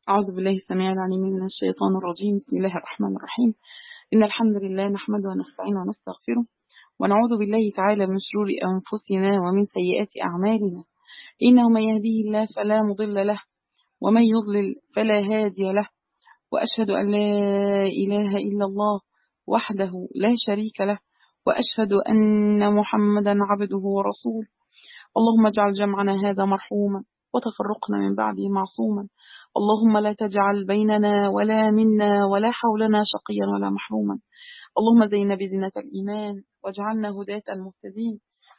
أعوذ بالله السميع العليم من الشيطان الرجيم بسم الله الرحمن الرحيم إن الحمد لله نحمده ونستعينه ونستغفره ونعوذ بالله تعالى من شرور أنفسنا ومن سيئات أعمالنا إنه من يهديه الله فلا مضل له ومن يضلل فلا هادي له وأشهد أن لا إله إلا الله وحده لا شريك له وأشهد أن محمدا عبده ورسوله اللهم اجعل جمعنا هذا مرحوما وتفرقنا من بعده معصوما اللهم لا تجعل بيننا ولا منا ولا حولنا شقيا ولا محروما اللهم زينا بزينة الإيمان واجعلنا هداة المهتدين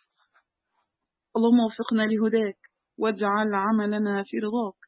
اللهم وفقنا لهداك واجعل عملنا في رضاك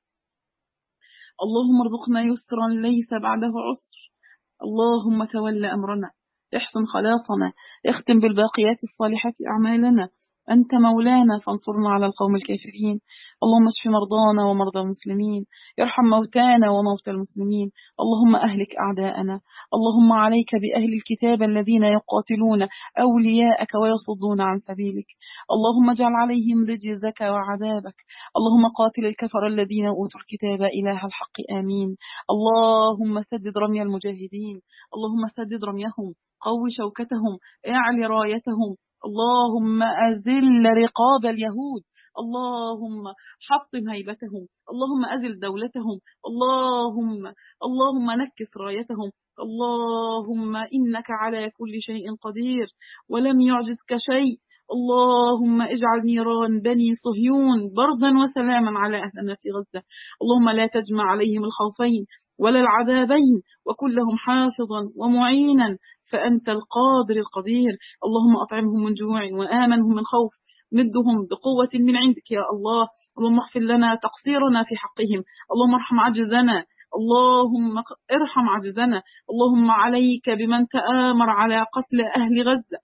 اللهم ارزقنا يسرا ليس بعده عسر اللهم تول أمرنا احسن خلاصنا اختم بالباقيات الصالحات أعمالنا أنت مولانا فانصرنا على القوم الكافرين اللهم اشف مرضانا ومرضى المسلمين ارحم موتانا وموتى المسلمين اللهم أهلك أعداءنا اللهم عليك بأهل الكتاب الذين يقاتلون أولياءك ويصدون عن سبيلك اللهم اجعل عليهم رجزك وعذابك اللهم قاتل الكفر الذين أوتوا الكتاب إله الحق آمين اللهم سدد رمي المجاهدين اللهم سدد رميهم قو شوكتهم اعل رايتهم اللهم أذل رقاب اليهود اللهم حطم هيبتهم اللهم أذل دولتهم اللهم اللهم نكس رايتهم اللهم إنك على كل شيء قدير ولم يعجزك شيء اللهم اجعل نيران بني صهيون بردا وسلاما على أهلنا في غزة اللهم لا تجمع عليهم الخوفين ولا العذابين وكلهم حافظا ومعينا فأنت القادر القدير اللهم أطعمهم من جوع وآمنهم من خوف مدهم بقوة من عندك يا الله اللهم اغفر لنا تقصيرنا في حقهم اللهم ارحم عجزنا اللهم ارحم عجزنا اللهم عليك بمن تآمر على قتل أهل غزة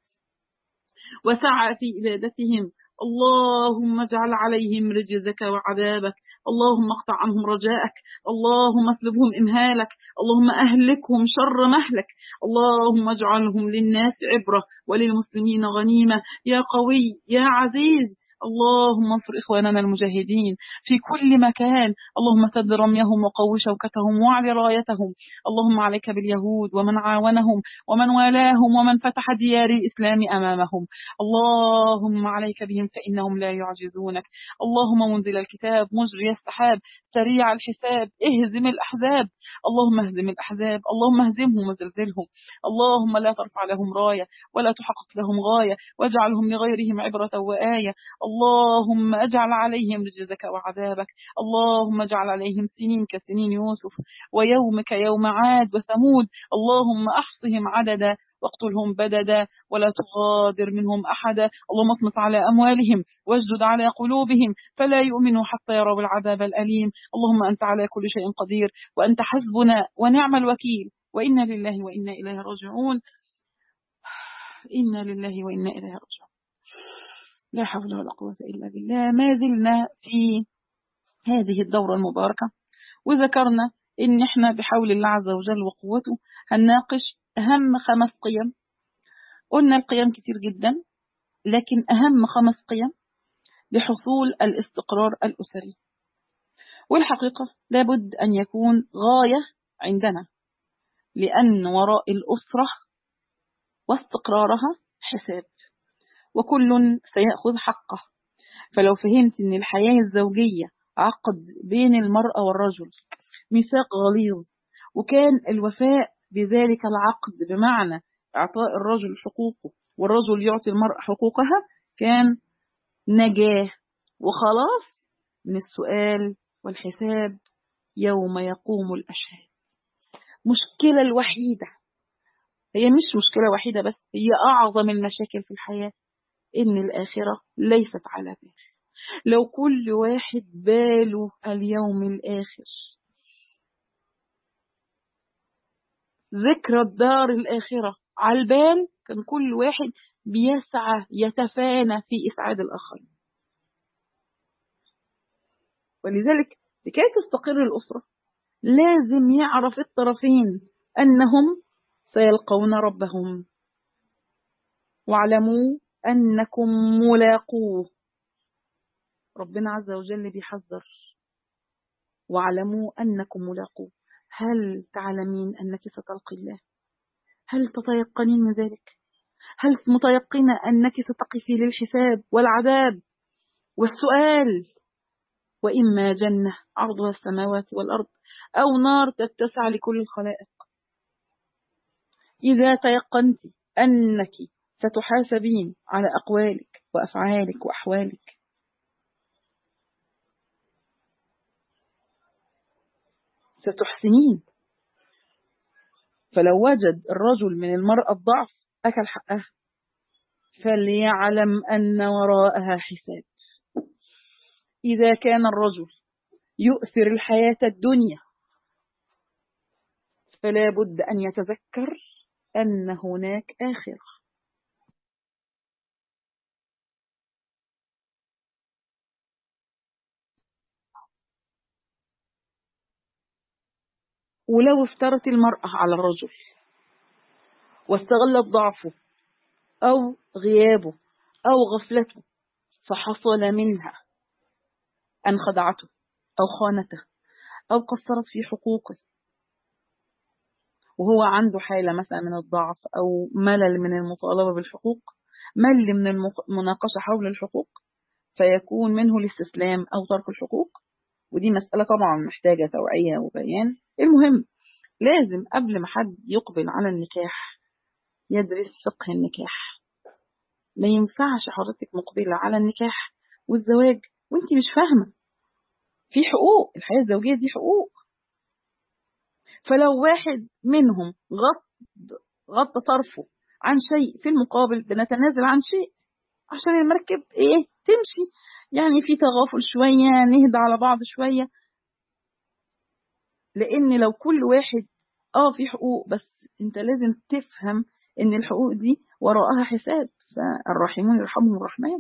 وسعى في إبادتهم اللهم اجعل عليهم رجزك وعذابك اللهم اقطع عنهم رجاءك اللهم اسلبهم إمهالك اللهم أهلكهم شر مهلك اللهم اجعلهم للناس عبرة وللمسلمين غنيمة يا قوي يا عزيز اللهم انصر إخواننا المجاهدين في كل مكان اللهم سد رميهم وقو شوكتهم واعل رايتهم اللهم عليك باليهود ومن عاونهم ومن والاهم ومن فتح ديار الإسلام أمامهم اللهم عليك بهم فإنهم لا يعجزونك اللهم منزل الكتاب مجري السحاب سريع الحساب اهزم الأحزاب اللهم اهزم الأحزاب اللهم اهزمهم وزلزلهم اللهم لا ترفع لهم راية ولا تحقق لهم غاية واجعلهم لغيرهم عبرة وآية اللهم اجعل عليهم رجزك وعذابك اللهم اجعل عليهم سنين كسنين يوسف ويومك يوم عاد وثمود اللهم احصهم عددا واقتلهم بددا ولا تغادر منهم أحدا اللهم اطمس على أموالهم واسجد على قلوبهم فلا يؤمنوا حتى يروا العذاب الأليم اللهم أنت على كل شيء قدير وأنت حسبنا ونعم الوكيل وإنا لله وإنا إليه راجعون إنا لله وإنا إليه راجعون لا حول ولا قوة إلا بالله ما زلنا في هذه الدورة المباركة وذكرنا إن إحنا بحول الله عز وجل وقوته هنناقش أهم خمس قيم قلنا القيم كتير جدا لكن أهم خمس قيم لحصول الاستقرار الأسري والحقيقة لابد أن يكون غاية عندنا لأن وراء الأسرة واستقرارها حساب وكل سيأخذ حقه فلو فهمت أن الحياة الزوجية عقد بين المرأة والرجل ميثاق غليظ وكان الوفاء بذلك العقد بمعنى إعطاء الرجل حقوقه والرجل يعطي المرأة حقوقها كان نجاة وخلاص من السؤال والحساب يوم يقوم الأشهاد مشكلة الوحيدة هي مش مشكلة وحيدة بس هي أعظم المشاكل في الحياة إن الآخرة ليست على بال لو كل واحد باله اليوم الآخر ذكرى الدار الآخرة على البال كان كل واحد بيسعى يتفانى في إسعاد الآخرين ولذلك لكي تستقر الأسرة لازم يعرف الطرفين أنهم سيلقون ربهم واعلموا أنكم ملاقوه ربنا عز وجل بيحذر واعلموا أنكم ملاقوه هل تعلمين أنك ستلقي الله هل تتيقنين من ذلك هل متيقنة أنك ستقفي للحساب والعذاب والسؤال وإما جنة عرضها السماوات والأرض أو نار تتسع لكل الخلائق إذا تيقنت أنك ستحاسبين على أقوالك وأفعالك وأحوالك ستحسنين فلو وجد الرجل من المرأة الضعف أكل حقها فليعلم أن وراءها حساب إذا كان الرجل يؤثر الحياة الدنيا فلا بد أن يتذكر أن هناك آخرة ولو افترت المرأة على الرجل واستغلت ضعفه أو غيابه أو غفلته فحصل منها أن خدعته أو خانته أو قصرت في حقوقه وهو عنده حالة مثلا من الضعف أو ملل من المطالبة بالحقوق مل من المناقشة حول الحقوق فيكون منه الاستسلام أو ترك الحقوق ودي مسألة طبعا محتاجة توعية وبيان المهم لازم قبل ما حد يقبل على النكاح يدرس فقه النكاح ما ينفعش حضرتك مقبلة على النكاح والزواج وانت مش فاهمة في حقوق الحياة الزوجية دي حقوق فلو واحد منهم غط غط طرفه عن شيء في المقابل بنتنازل عن شيء عشان المركب ايه تمشي يعني في تغافل شوية نهدى على بعض شوية لان لو كل واحد اه في حقوق بس انت لازم تفهم ان الحقوق دي وراءها حساب فالراحمون يرحمهم الرحمن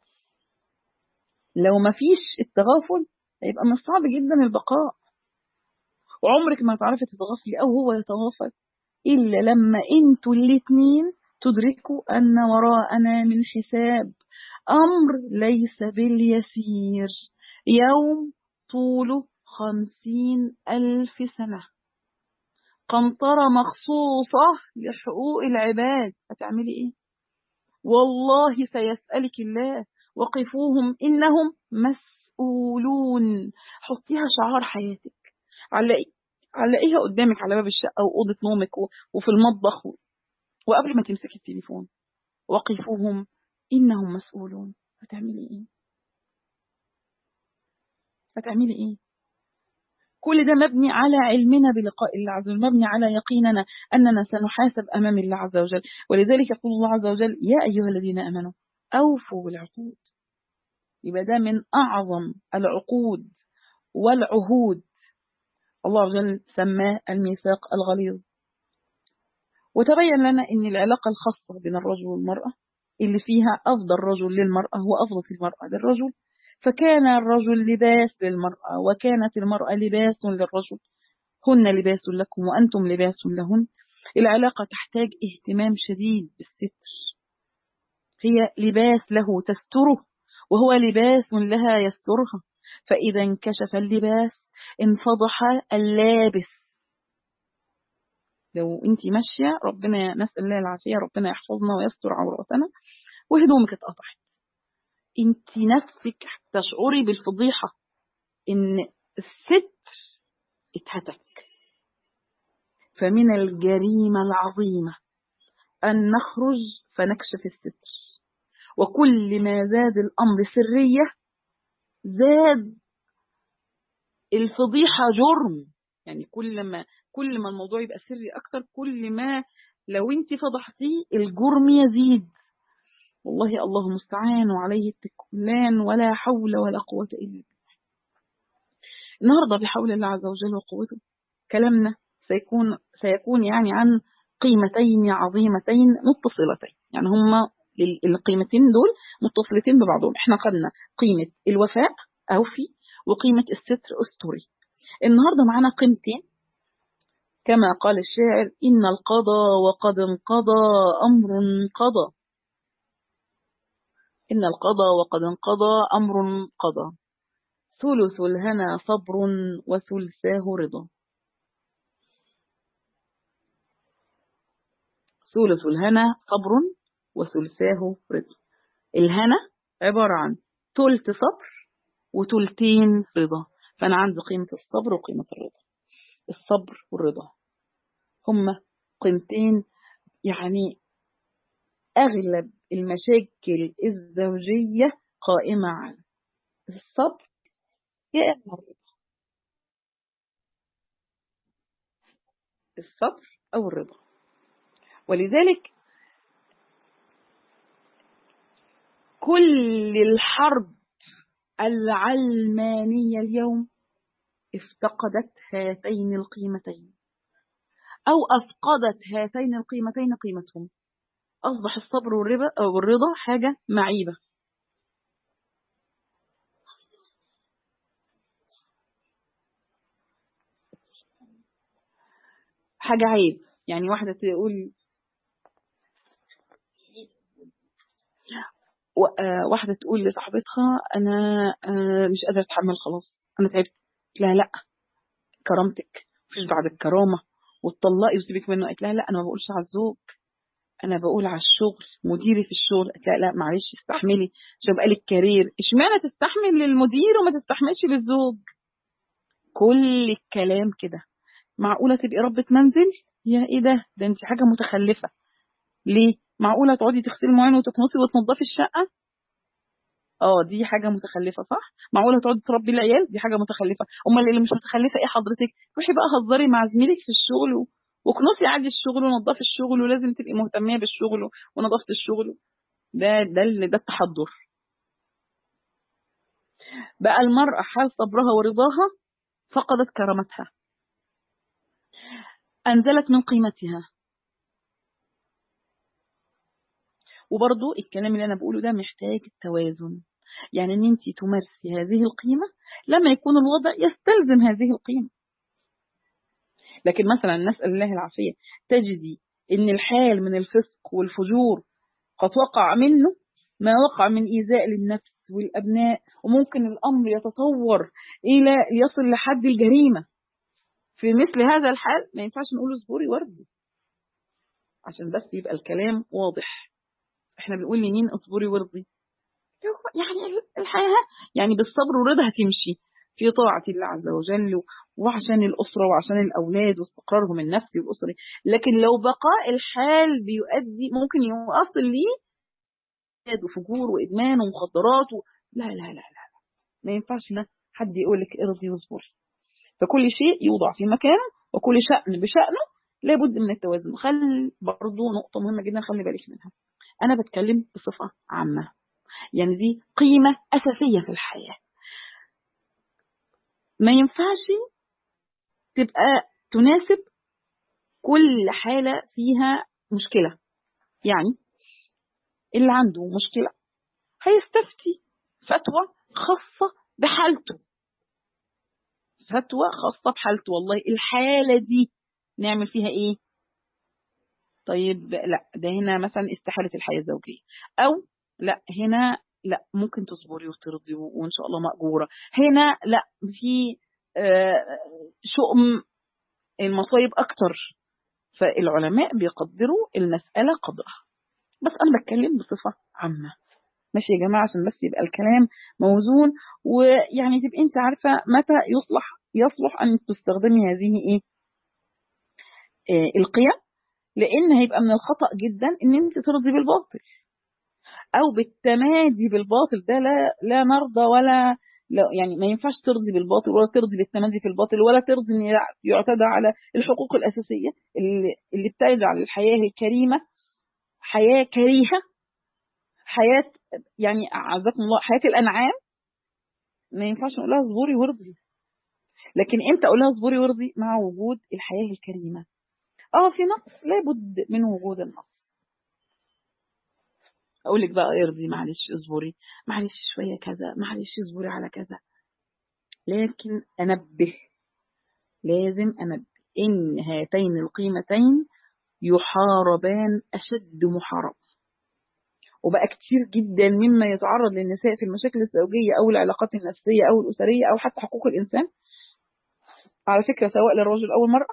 لو ما فيش التغافل هيبقى من الصعب جدا البقاء وعمرك ما هتعرفي تتغافلي او هو يتغافل الا لما انتوا الاتنين تدركوا ان وراءنا من حساب امر ليس باليسير يوم طوله خمسين الف سنه قنطرة مخصوصة لحقوق العباد هتعملي ايه والله سيسألك الله وقفوهم إنهم مسؤولون حطيها شعار حياتك علقي علقيها قدامك على باب الشقة وأوضة نومك وفي المطبخ وقبل ما تمسكي التليفون وقفوهم إنهم مسؤولون هتعملي ايه هتعملي ايه كل ده مبني على علمنا بلقاء الله عز وجل مبني على يقيننا أننا سنحاسب أمام الله عز وجل ولذلك يقول الله عز وجل يا أيها الذين أمنوا أوفوا بالعقود يبقى ده من أعظم العقود والعهود الله عز وجل سماه الميثاق الغليظ وتبين لنا أن العلاقة الخاصة بين الرجل والمرأة اللي فيها أفضل رجل للمرأة هو أفضل المرأة للرجل فكان الرجل لباس للمرأة وكانت المرأة لباس للرجل هن لباس لكم وأنتم لباس لهن العلاقة تحتاج اهتمام شديد بالستر هي لباس له تستره وهو لباس لها يسترها فإذا انكشف اللباس انفضح اللابس لو انت ماشية ربنا نسأل الله العافية ربنا يحفظنا ويستر عوراتنا وهدومك اتقطعت انت نفسك تشعري بالفضيحة ان الستر اتهتك فمن الجريمة العظيمة أن نخرج فنكشف الستر وكل ما زاد الأمر سرية زاد الفضيحة جرم يعني كل ما كل ما الموضوع يبقى سري أكتر كل ما لو انت فضحتيه الجرم يزيد والله الله المستعان وعليه التكلان ولا حول ولا قوة إلا بالله النهاردة بحول الله عز وجل وقوته كلامنا سيكون سيكون يعني عن قيمتين عظيمتين متصلتين يعني هما القيمتين دول متصلتين ببعضهم احنا خدنا قيمة الوفاء أوفي وقيمة الستر أستري النهاردة معانا قيمتين كما قال الشاعر إن القضاء وقد انقضى أمر قضى إن القضاء وقد انقضى أمر قضى ثلث الهنا صبر وثلثاه رضا ثلث الهنا صبر وثلثاه رضا الهنا عبارة عن تلت صبر وتلتين رضا فأنا عندي قيمة الصبر وقيمة الرضا الصبر والرضا هما قيمتين يعني أغلب المشاكل الزوجية قائمة على الصبر يا إما الرضا الصبر أو الرضا ولذلك كل الحرب العلمانية اليوم افتقدت هاتين القيمتين أو أفقدت هاتين القيمتين قيمتهم أصبح الصبر والرضا والرضا حاجة معيبة حاجة عيب يعني واحدة تقول واحدة تقول لصاحبتها أنا مش قادرة أتحمل خلاص أنا تعبت لا لا كرامتك مفيش بعد الكرامة وتطلقي وسيبك منه قالت لها لا أنا ما بقولش على الزوج أنا بقول على الشغل مديري في الشغل قالت لها لا معلش استحملي عشان بقى لك كارير اشمعنى تستحمل للمدير وما تستحملش للزوج كل الكلام كده معقولة تبقي ربة منزل يا ايه ده ده انت حاجة متخلفة ليه معقولة تقعدي تغسلي المواعين وتكنسي وتنظفي الشقة اه دي حاجة متخلفة صح معقولة تقعدي تربي العيال دي حاجة متخلفة امال اللي مش متخلفة ايه حضرتك روحي بقى هزري مع زميلك في الشغل و... وكنسي عادي الشغل ونظفي الشغل ولازم تبقي مهتمية بالشغل ونظافة الشغل ده ده اللي ده التحضر بقى المرأة حال صبرها ورضاها فقدت كرامتها أنزلت من قيمتها وبرضو الكلام اللي أنا بقوله ده محتاج التوازن يعني أن أنت تمارسي هذه القيمة لما يكون الوضع يستلزم هذه القيمة لكن مثلا نسأل الله العافية تجدي أن الحال من الفسق والفجور قد وقع منه ما وقع من إيذاء للنفس والأبناء وممكن الأمر يتطور إلى يصل لحد الجريمة في مثل هذا الحال ما ينفعش نقول اصبري وردي عشان بس يبقى الكلام واضح احنا بنقول لمين اصبري وارضي يعني الحياة يعني بالصبر والرضا هتمشي في طاعة الله عز وجل وعشان الأسرة وعشان الأولاد واستقرارهم النفسي والأسري لكن لو بقاء الحال بيؤدي ممكن يوصل ليه وفجور وإدمان ومخدرات و... لا لا لا لا ما ينفعش لا حد يقول لك ارضي واصبري فكل شيء يوضع في مكانه وكل شأن بشأنه لابد من التوازن خلي برضو نقطة مهمة جدا خلي بالك منها أنا بتكلم بصفة عامة يعني دي قيمة أساسية في الحياة ما ينفعش تبقى تناسب كل حالة فيها مشكلة يعني اللي عنده مشكلة هيستفتي فتوى خاصة بحالته فتوى خاصة بحالته والله الحالة دي نعمل فيها ايه طيب لا ده هنا مثلا استحالة الحياة الزوجية او لا هنا لا ممكن تصبري وترضي وان شاء الله مأجورة هنا لا في شؤم المصايب اكتر فالعلماء بيقدروا المسألة قدرها بس انا بتكلم بصفة عامة ماشي يا جماعة عشان بس يبقى الكلام موزون ويعني تبقى انت عارفة متى يصلح يصلح ان تستخدمي هذه ايه آه القيم لان هيبقى من الخطأ جدا ان انت ترضي بالباطل او بالتمادي بالباطل ده لا لا نرضى ولا لا يعني ما ينفعش ترضي بالباطل ولا ترضي بالتمادي في الباطل ولا ترضي ان يعتدى على الحقوق الاساسيه اللي, اللي بتجعل الحياه الكريمه حياه كريهه حياه يعني اعزكم الله حياه الانعام ما ينفعش نقول لها اصبري وارضي لكن امتى اقول لها اصبري وارضي مع وجود الحياه الكريمه اه في نقص لابد من وجود النقص اقول لك بقى ارضي معلش اصبري معلش شويه كذا معلش اصبري على كذا لكن انبه لازم انبه ان هاتين القيمتين يحاربان اشد محاربه وبقى كتير جدا مما يتعرض للنساء في المشاكل الزوجية أو العلاقات النفسية أو الأسرية أو حتى حقوق الإنسان على فكرة سواء للرجل أو المرأة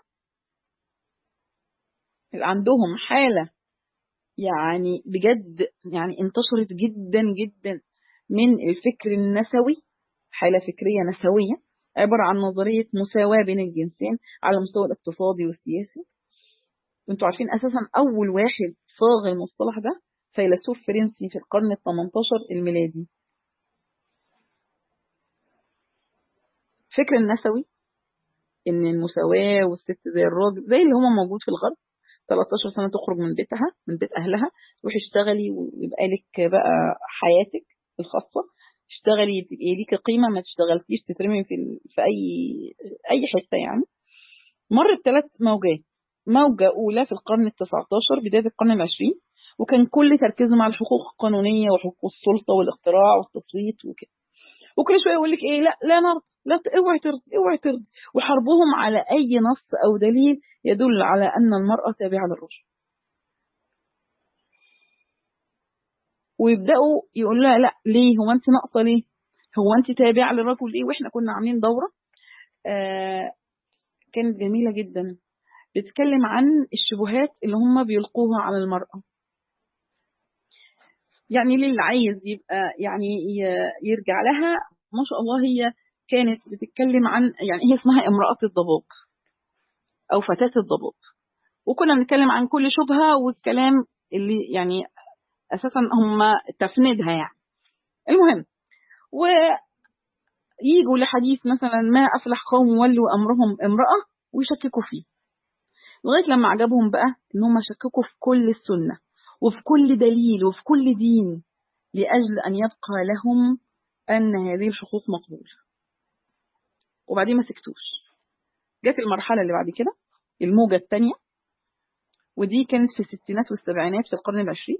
عندهم حالة يعني بجد يعني انتشرت جدا جدا من الفكر النسوي حالة فكرية نسوية عبارة عن نظرية مساواة بين الجنسين على المستوى الاقتصادي والسياسي وانتوا عارفين أساسا أول واحد صاغ المصطلح ده فيلسوف فرنسي في القرن ال 18 الميلادي فكر النسوي ان المساواة والست زي الراجل زي اللي هو موجود في الغرب 13 سنة تخرج من بيتها من بيت أهلها تروحي اشتغلي ويبقى لك بقى حياتك الخاصة اشتغلي تبقي ليكي قيمة ما تشتغلتيش تترمي في, ال... في أي أي حتة يعني مرت ثلاث موجات موجة أولى في القرن ال 19 بداية القرن العشرين وكان كل تركيزهم على الحقوق القانونية وحقوق السلطة والاختراع والتصويت وكده وكل شوية يقول لك إيه لا لا نرضى لا اوعي ترضي اوعي ترضي وحربهم على أي نص أو دليل يدل على أن المرأة تابعة للرجل ويبدأوا يقول لها لا ليه هو أنت ناقصة ليه هو أنت تابعة للرجل ليه وإحنا كنا عاملين دورة آه كانت جميلة جدا بتتكلم عن الشبهات اللي هم بيلقوها على المرأة يعني للي عايز يبقى يعني يرجع لها ما شاء الله هي كانت بتتكلم عن يعني هي اسمها امرأة الضباب أو فتاة الضباب وكنا بنتكلم عن كل شبهة والكلام اللي يعني أساسا هم تفندها يعني المهم ويجوا لحديث مثلا ما أفلح قوم ولوا أمرهم امرأة ويشككوا فيه لغاية لما عجبهم بقى إن هم شككوا في كل السنة وفي كل دليل وفي كل دين لأجل أن يبقى لهم أن هذه الحقوق مقبولة وبعدين ما سكتوش جت المرحلة اللي بعد كده الموجة الثانية ودي كانت في الستينات والسبعينات في القرن العشرين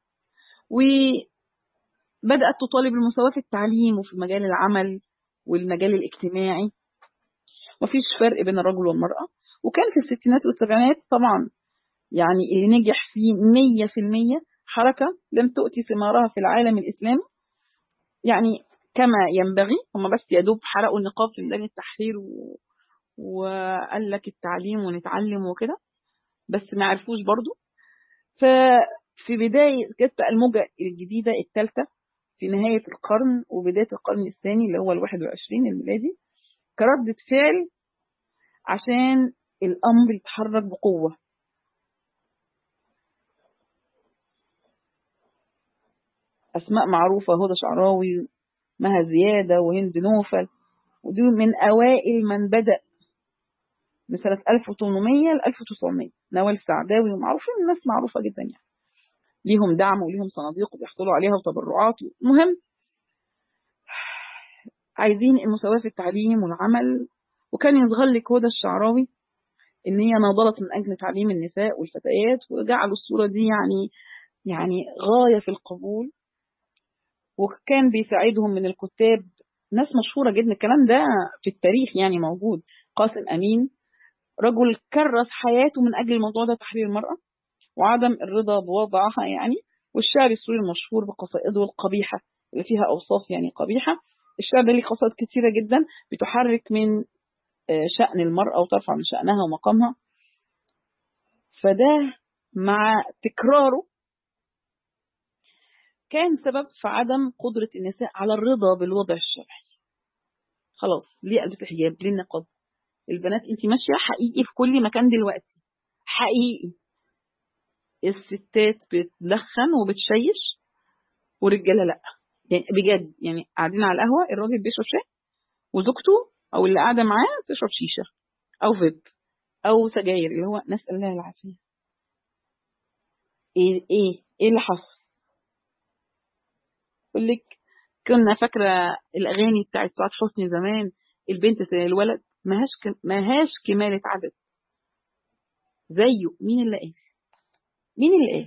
وبدأت تطالب المساواة في التعليم وفي مجال العمل والمجال الاجتماعي مفيش فرق بين الرجل والمرأة وكان في الستينات والسبعينات طبعا يعني اللي نجح فيه مية في المية حركة لم تؤتي ثمارها في العالم الإسلامي يعني كما ينبغي هم بس يا دوب حرقوا النقاب في ميدان التحرير و... وقال لك التعليم ونتعلم وكده بس ما عرفوش برضو ففي بداية جت بقى الموجة الجديدة الثالثة في نهاية القرن وبداية القرن الثاني اللي هو الواحد وعشرين الميلادي كردة فعل عشان الأمر يتحرك بقوة أسماء معروفة هدى شعراوي مها زيادة وهند نوفل ودي من أوائل من بدأ من سنة 1800 ل 1900 نوال سعداوي ومعروفين الناس معروفة جدا يعني ليهم دعم وليهم صناديق وبيحصلوا عليها وتبرعات المهم عايزين المساواة في التعليم والعمل وكان يظهر لك هدى الشعراوي ان هي ناضلت من اجل تعليم النساء والفتيات وجعلوا الصورة دي يعني يعني غاية في القبول وكان بيساعدهم من الكتاب ناس مشهورة جدا الكلام ده في التاريخ يعني موجود قاسم أمين رجل كرس حياته من أجل الموضوع ده تحرير المرأة وعدم الرضا بوضعها يعني والشعر السوري المشهور بقصائده القبيحة اللي فيها أوصاف يعني قبيحة الشعر ده ليه قصائد كثيرة جدا بتحرك من شأن المرأة وترفع من شأنها ومقامها فده مع تكراره كان سبب في عدم قدرة النساء على الرضا بالوضع الشرعي خلاص ليه قلبت الحجاب ليه النقاب البنات انت ماشية حقيقي في كل مكان دلوقتي حقيقي الستات بتدخن وبتشيش ورجاله لا يعني بجد يعني قاعدين على القهوه الراجل بيشرب شاي وزوجته او اللي قاعده معاه تشرب شيشه او فيب او سجاير اللي هو نسال الله العافيه ايه ايه ايه اللي حصل يقول لك كنا فاكره الاغاني بتاعت سعاد حسني زمان البنت زي الولد ماهاش ماهاش كماله عدد زيه مين اللي قال مين اللي قال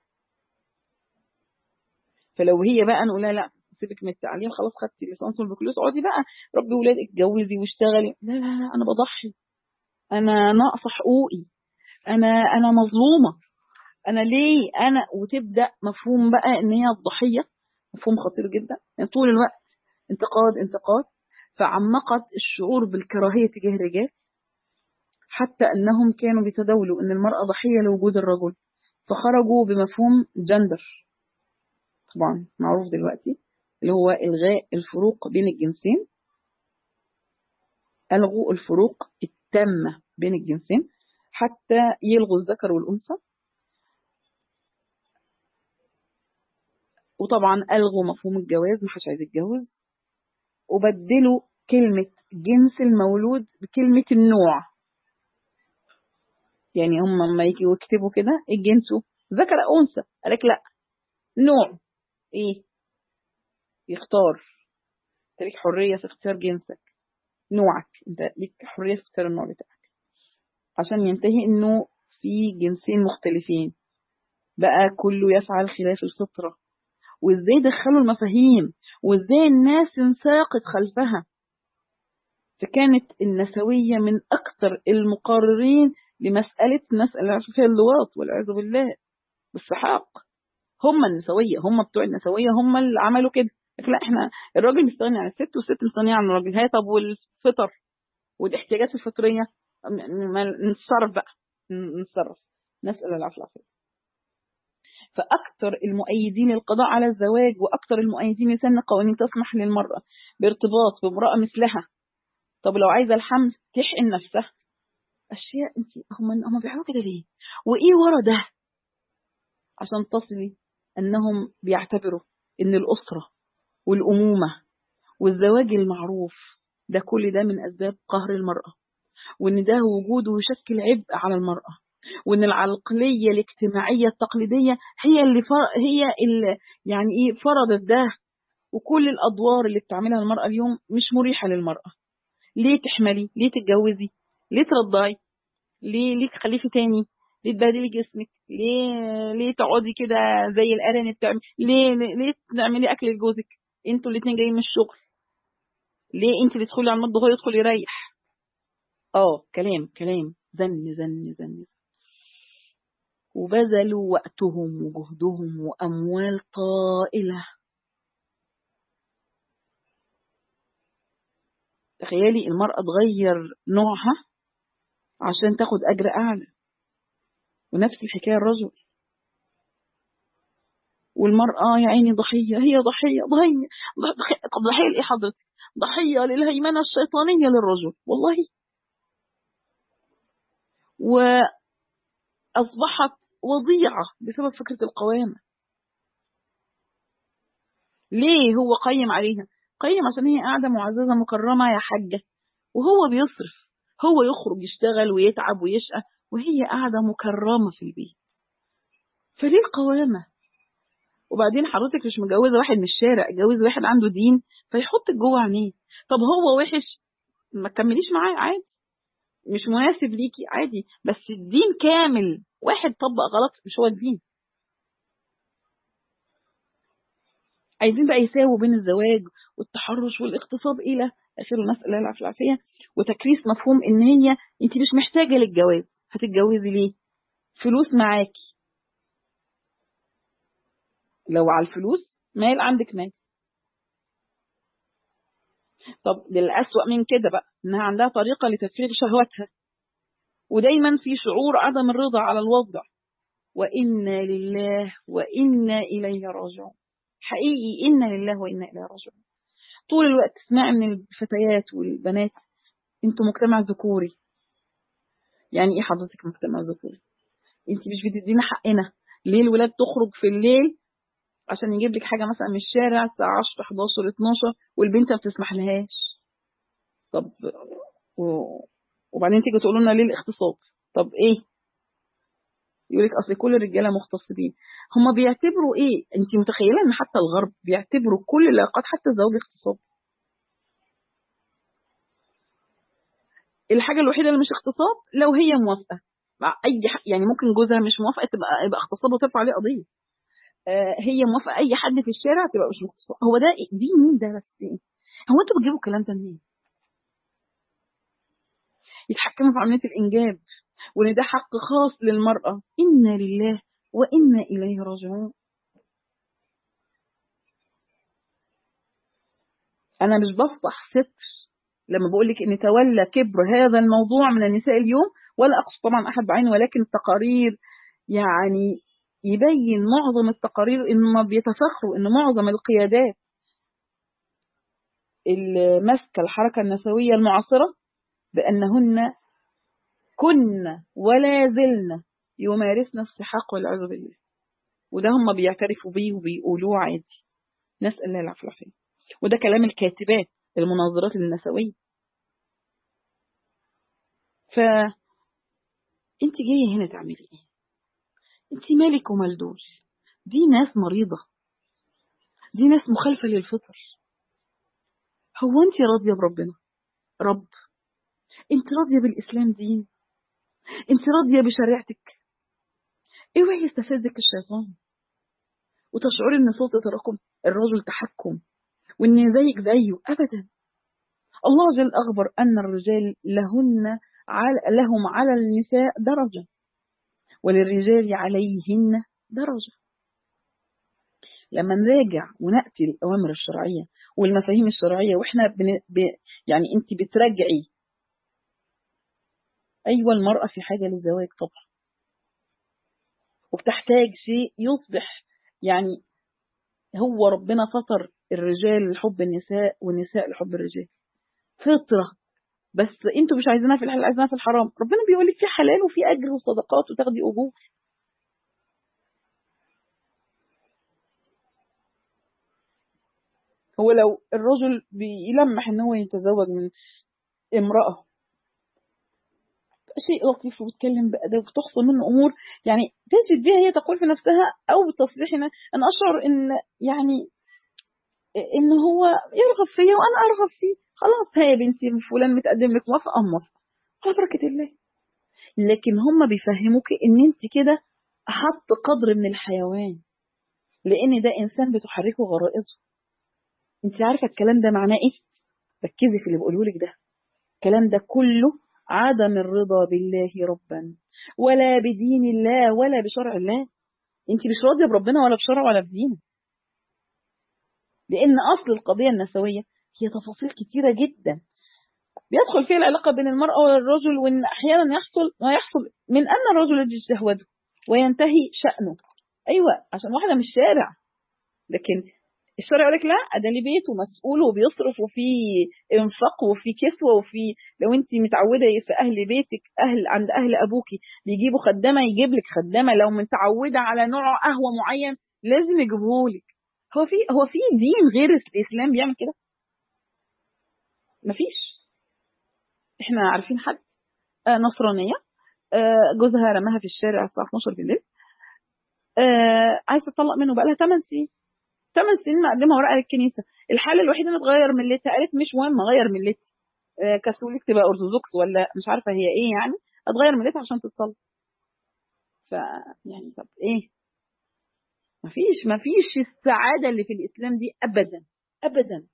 فلو هي بقى نقول لها لا سيبك من التعليم خلاص خدتي ليسانس والبكالوريوس اقعدي بقى ربي ولادك اتجوزي واشتغلي لا لا لا انا بضحي انا ناقصه حقوقي انا انا مظلومه انا ليه انا وتبدا مفهوم بقى ان هي الضحيه مفهوم خطير جدا يعني طول الوقت انتقاد انتقاد فعمقت الشعور بالكراهيه تجاه الرجال حتى انهم كانوا بيتداولوا ان المراه ضحيه لوجود الرجل فخرجوا بمفهوم جندر طبعا معروف دلوقتي اللي هو الغاء الفروق بين الجنسين الغوا الفروق التامه بين الجنسين حتى يلغوا الذكر والانثى وطبعا الغوا مفهوم الجواز محدش عايز يتجوز وبدلوا كلمة جنس المولود بكلمة النوع يعني هم لما يجوا يكتبوا كده الجنس ذكر أو أنثى قالك لا نوع إيه يختار ليك حرية في اختيار جنسك نوعك انت ليك حرية في اختيار النوع بتاعك عشان ينتهي انه في جنسين مختلفين بقى كله يفعل خلاف الفطرة وازاي دخلوا المفاهيم وازاي الناس انساقت خلفها فكانت النسوية من أكثر المقررين لمسألة مسألة فيها اللواط والعياذ بالله بالسحاق هم النسوية هم بتوع النسوية هم اللي عملوا كده لا احنا الراجل مستغني عن الست والست مستغنية عن الراجل هي طب والفطر والاحتياجات الفطرية نتصرف بقى نتصرف نسأل العفو العافية فأكثر المؤيدين للقضاء على الزواج وأكثر المؤيدين لسن قوانين تسمح للمرأة بارتباط بامرأة مثلها طب لو عايزة الحمل تحقن نفسها أشياء انت هم هم بيعملوا كده ليه؟ وإيه ورا ده؟ عشان تصلي أنهم بيعتبروا إن الأسرة والأمومة والزواج المعروف ده كل ده من أسباب قهر المرأة وإن ده وجوده يشكل عبء على المرأة وإن العقلية الاجتماعية التقليدية هي اللي فر... هي اللي يعني إيه فرضت ده وكل الأدوار اللي بتعملها المرأة اليوم مش مريحة للمرأة ليه تحملي ليه تتجوزي ليه ترضعي ليه ليه تخلفي تاني ليه تبهدلي جسمك ليه ليه تقعدي كده زي الارانب بتعمل ليه ليه تعملي اكل لجوزك انتوا الاثنين جايين من الشغل ليه انت اللي تدخلي على المطبخ وهو يدخل يريح اه كلام كلام زن زن زن وبذلوا وقتهم وجهدهم واموال طائله تخيلي المرأة تغير نوعها عشان تاخد أجر أعلى ونفس الحكاية الرجل والمرأة يا عيني ضحية هي ضحية ضحية طب ضحية لإيه حضرتك ضحية للهيمنة الشيطانية للرجل والله وأصبحت وضيعة بسبب فكرة القوامة ليه هو قيم عليها قيم عشان هي قاعدة معززة مكرمة يا حاجة وهو بيصرف هو يخرج يشتغل ويتعب ويشقى وهي قاعدة مكرمة في البيت فليه القوامة وبعدين حضرتك مش متجوزة واحد من الشارع اتجوز واحد عنده دين فيحطك جوه عينيه طب هو وحش ما تكمليش معاه عادي مش مناسب ليكي عادي بس الدين كامل واحد طبق غلط مش هو الدين عايزين بقى يساووا بين الزواج والتحرش والاغتصاب الى اخر المساله العافيه وتكريس مفهوم ان هي انت مش محتاجه للجواز هتتجوزي ليه فلوس معاكي لو على الفلوس مال عندك مال طب للأسوأ من كده بقى إنها عندها طريقة لتفريغ شهواتها ودايما في شعور عدم الرضا على الوضع وإنا لله وإنا إليه راجعون حقيقي إنا لله وإنا إليه راجعون طول الوقت تسمع من الفتيات والبنات انتوا مجتمع ذكوري يعني ايه حضرتك مجتمع ذكوري انت مش بتدينا حقنا ليه الولاد تخرج في الليل عشان يجيب لك حاجه مثلا من الشارع الساعه 10 11 12 والبنت ما بتسمح لهاش طب و... وبعدين تيجي تقولوا لنا ليه الاغتصاب طب ايه يقول لك اصل كل الرجاله مغتصبين هم بيعتبروا ايه انت متخيله ان حتى الغرب بيعتبروا كل العلاقات حتى الزواج اغتصاب الحاجه الوحيده اللي مش اغتصاب لو هي موافقه مع اي ح... يعني ممكن جوزها مش موافقه تبقى يبقى اغتصاب وترفع عليه قضيه آه هي موافقه اي حد في الشارع تبقى مش اغتصاب هو ده دي مين ده بس ايه هو انتوا بتجيبوا الكلام ده منين يتحكموا في عمليه الانجاب وان ده حق خاص للمراه انا لله وإنا إليه راجعون أنا مش بفضح ستر لما بقول لك إن تولى كبر هذا الموضوع من النساء اليوم ولا أقصد طبعا أحد بعينه ولكن التقارير يعني يبين معظم التقارير إنهم بيتفخروا إن معظم القيادات اللي ماسكة الحركة النسوية المعاصرة بأنهن كن ولا زلن يمارسن السحاق والعياذ بالله وده هم بيعترفوا بيه وبيقولوه عادي نسأل الله العفو والعافية وده كلام الكاتبات المناظرات النسوية ف انت جاية هنا تعملي ايه انت مالك ومال دول دي ناس مريضة دي ناس مخالفة للفطر هو انت راضية بربنا رب انت راضية بالإسلام دين انت راضية بشريعتك اوعي يستفزك الشيطان وتشعري ان صوت تراكم الرجل تحكم وان زيك زيه ابدا الله جل اخبر ان الرجال لهن على لهم على النساء درجه وللرجال عليهن درجه لما نراجع وناتي الاوامر الشرعيه والمفاهيم الشرعيه واحنا بن... ب... يعني انت بتراجعي ايوه المراه في حاجه للزواج طبعا وبتحتاج شيء يصبح يعني هو ربنا فطر الرجال لحب النساء والنساء لحب الرجال فطرة بس انتوا مش عايزينها في الحلال عايزينها في الحرام ربنا بيقول لك في حلال وفي اجر وصدقات وتاخدي اجور هو لو الرجل بيلمح ان هو يتزوج من امرأة شيء لطيف وبتكلم بأدب وتحصل منه أمور يعني تجد بها هي تقول في نفسها أو بتصريحنا أنا أشعر إن يعني إن هو يرغب فيا وأنا أرغب فيه خلاص هي يا بنتي فلان متقدم لك موافقة موافقة على بركة الله لكن هم بيفهموك إن أنت كده أحط قدر من الحيوان لأن ده إنسان بتحركه غرائزه أنت عارفة الكلام ده معناه إيه؟ ركزي في اللي بقوله لك ده الكلام ده كله عدم الرضا بالله ربا ولا بدين الله ولا بشرع الله انت مش راضيه بربنا ولا بشرع ولا بدينه لان اصل القضيه النسويه هي تفاصيل كتيره جدا بيدخل فيها العلاقه بين المراه والرجل وان احيانا يحصل ما يحصل من ان الرجل يجد شهوته وينتهي شانه ايوه عشان واحده من الشارع لكن الشرع يقول لك لا ده ليه بيت ومسؤول وبيصرف وفي انفاق وفي كسوه وفي لو انت متعوده في اهل بيتك اهل عند اهل ابوكي بيجيبوا خدامه يجيب لك خدامه لو متعوده على نوع قهوه معين لازم يجيبهولك هو في هو في دين غير الاسلام بيعمل كده مفيش احنا عارفين حد آه نصرانيه آه جوزها رماها في الشارع الساعه 12 بالليل آه عايزه تطلق منه بقى لها 8 سنين ثمان سنين مقدمه ورقه للكنيسه الحاله الوحيده اللي تغير ملتها قالت مش مهم اغير ملتي آه كاثوليك تبقى ارثوذكس ولا مش عارفه هي ايه يعني هتغير ملتها عشان تتصلي ف يعني طب ايه مفيش مفيش السعاده اللي في الاسلام دي ابدا ابدا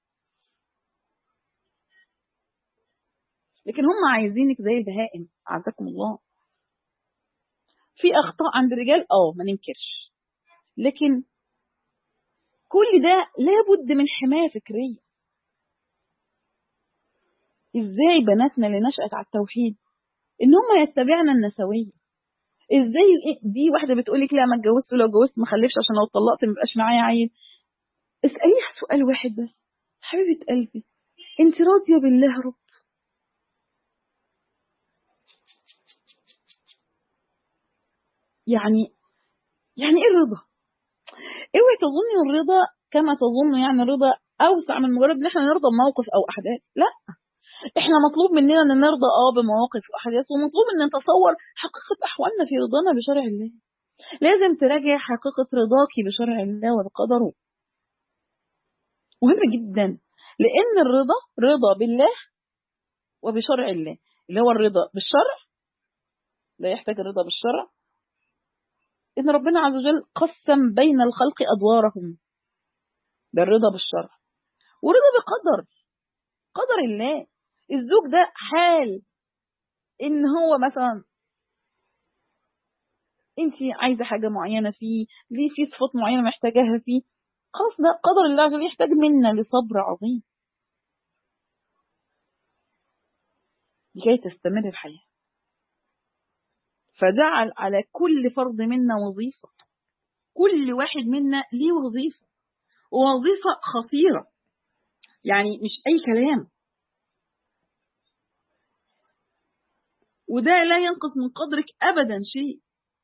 لكن هم عايزينك زي البهائم اعزكم الله في اخطاء عند الرجال اه ما ننكرش لكن كل ده لابد من حماية فكرية ازاي بناتنا اللي نشأت على التوحيد ان هم يتبعن النسوية ازاي دي واحدة بتقولك لا ما اتجوزت ولو اتجوزت ما خلفش عشان لو اتطلقت ما يبقاش معايا عيل اسأليها سؤال واحد بس حبيبة قلبي انت راضية بالله رب يعني يعني ايه الرضا اوعي تظني الرضا كما تظن يعني الرضا اوسع من مجرد ان احنا نرضى بموقف او احداث لا احنا مطلوب مننا ان نرضى اه بمواقف واحداث ومطلوب ان نتصور حقيقه احوالنا في رضانا بشرع الله لازم تراجع حقيقه رضاكي بشرع الله وبقدره مهم جدا لان الرضا رضا بالله وبشرع الله اللي هو الرضا بالشرع لا يحتاج الرضا بالشرع إن ربنا عز وجل قسم بين الخلق أدوارهم ده الرضا بالشرع ورضا بقدر قدر الله الزوج ده حال إن هو مثلا انت عايزه حاجه معينه فيه ليه في صفات معينه محتاجاها فيه خلاص ده قدر الله عز وجل يحتاج منا لصبر عظيم لكي تستمر الحياه فجعل على كل فرد منا وظيفه كل واحد منا ليه وظيفه ووظيفه خطيره يعني مش اي كلام وده لا ينقص من قدرك ابدا شيء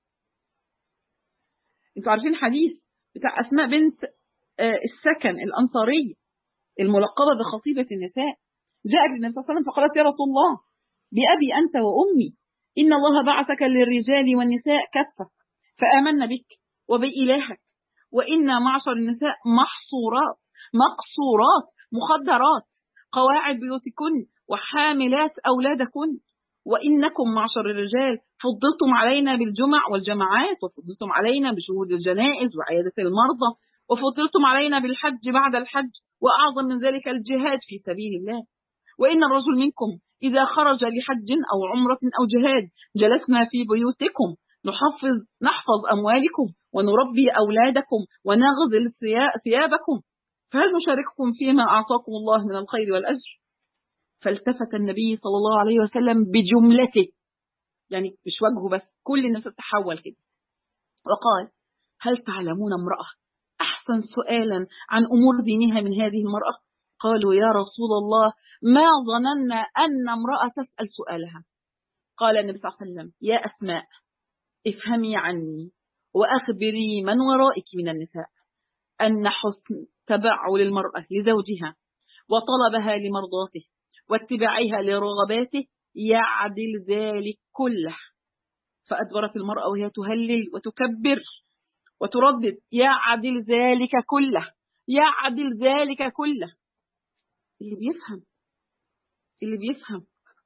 انتوا عارفين حديث بتاع اسماء بنت السكن الانصاريه الملقبه بخطيبه النساء جاءت للنبي صلى الله عليه وسلم فقالت يا رسول الله بأبي أنت وأمي إن الله بعثك للرجال والنساء كفة فآمنا بك وبإلهك وإنا معشر النساء محصورات مقصورات مخدرات قواعد بيوتكن وحاملات أولادكن وإنكم معشر الرجال فضلتم علينا بالجمع والجماعات وفضلتم علينا بشهود الجنائز وعيادة المرضى وفضلتم علينا بالحج بعد الحج وأعظم من ذلك الجهاد في سبيل الله وإن الرجل منكم إذا خرج لحج أو عمرة أو جهاد جلسنا في بيوتكم نحفظ نحفظ أموالكم ونربي أولادكم ونغزل ثيابكم فهل نشارككم فيما أعطاكم الله من الخير والأجر فالتفت النبي صلى الله عليه وسلم بجملته يعني مش وجهه بس كل الناس تتحول كده وقال هل تعلمون امرأة أحسن سؤالا عن أمور دينها من هذه المرأة قالوا يا رسول الله ما ظننا أن امرأة تسأل سؤالها قال النبي صلى الله عليه وسلم يا أسماء افهمي عني وأخبري من ورائك من النساء أن حسن تبعل المرأة لزوجها وطلبها لمرضاته واتباعها لرغباته يعدل ذلك كله فأدبرت المرأة وهي تهلل وتكبر وتردد يعدل ذلك كله يعدل ذلك كله اللي بيفهم اللي بيفهم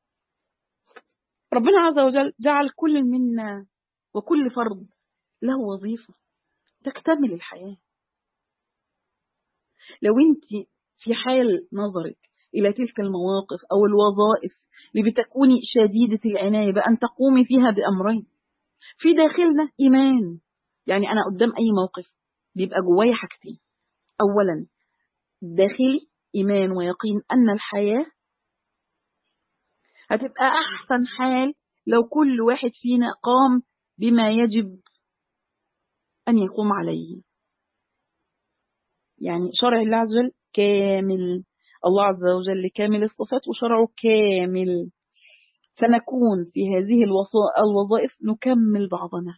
ربنا عز وجل جعل كل منا وكل فرد له وظيفة تكتمل الحياة لو انت في حال نظرك إلى تلك المواقف أو الوظائف اللي بتكوني شديدة العناية بأن تقومي فيها بأمرين في داخلنا إيمان يعني أنا قدام أي موقف بيبقى جوايا حاجتين أولا داخلي إيمان ويقين أن الحياة هتبقى أحسن حال لو كل واحد فينا قام بما يجب أن يقوم عليه يعني شرع الله عز وجل كامل الله عز وجل كامل الصفات وشرعه كامل سنكون في هذه الوظائف نكمل بعضنا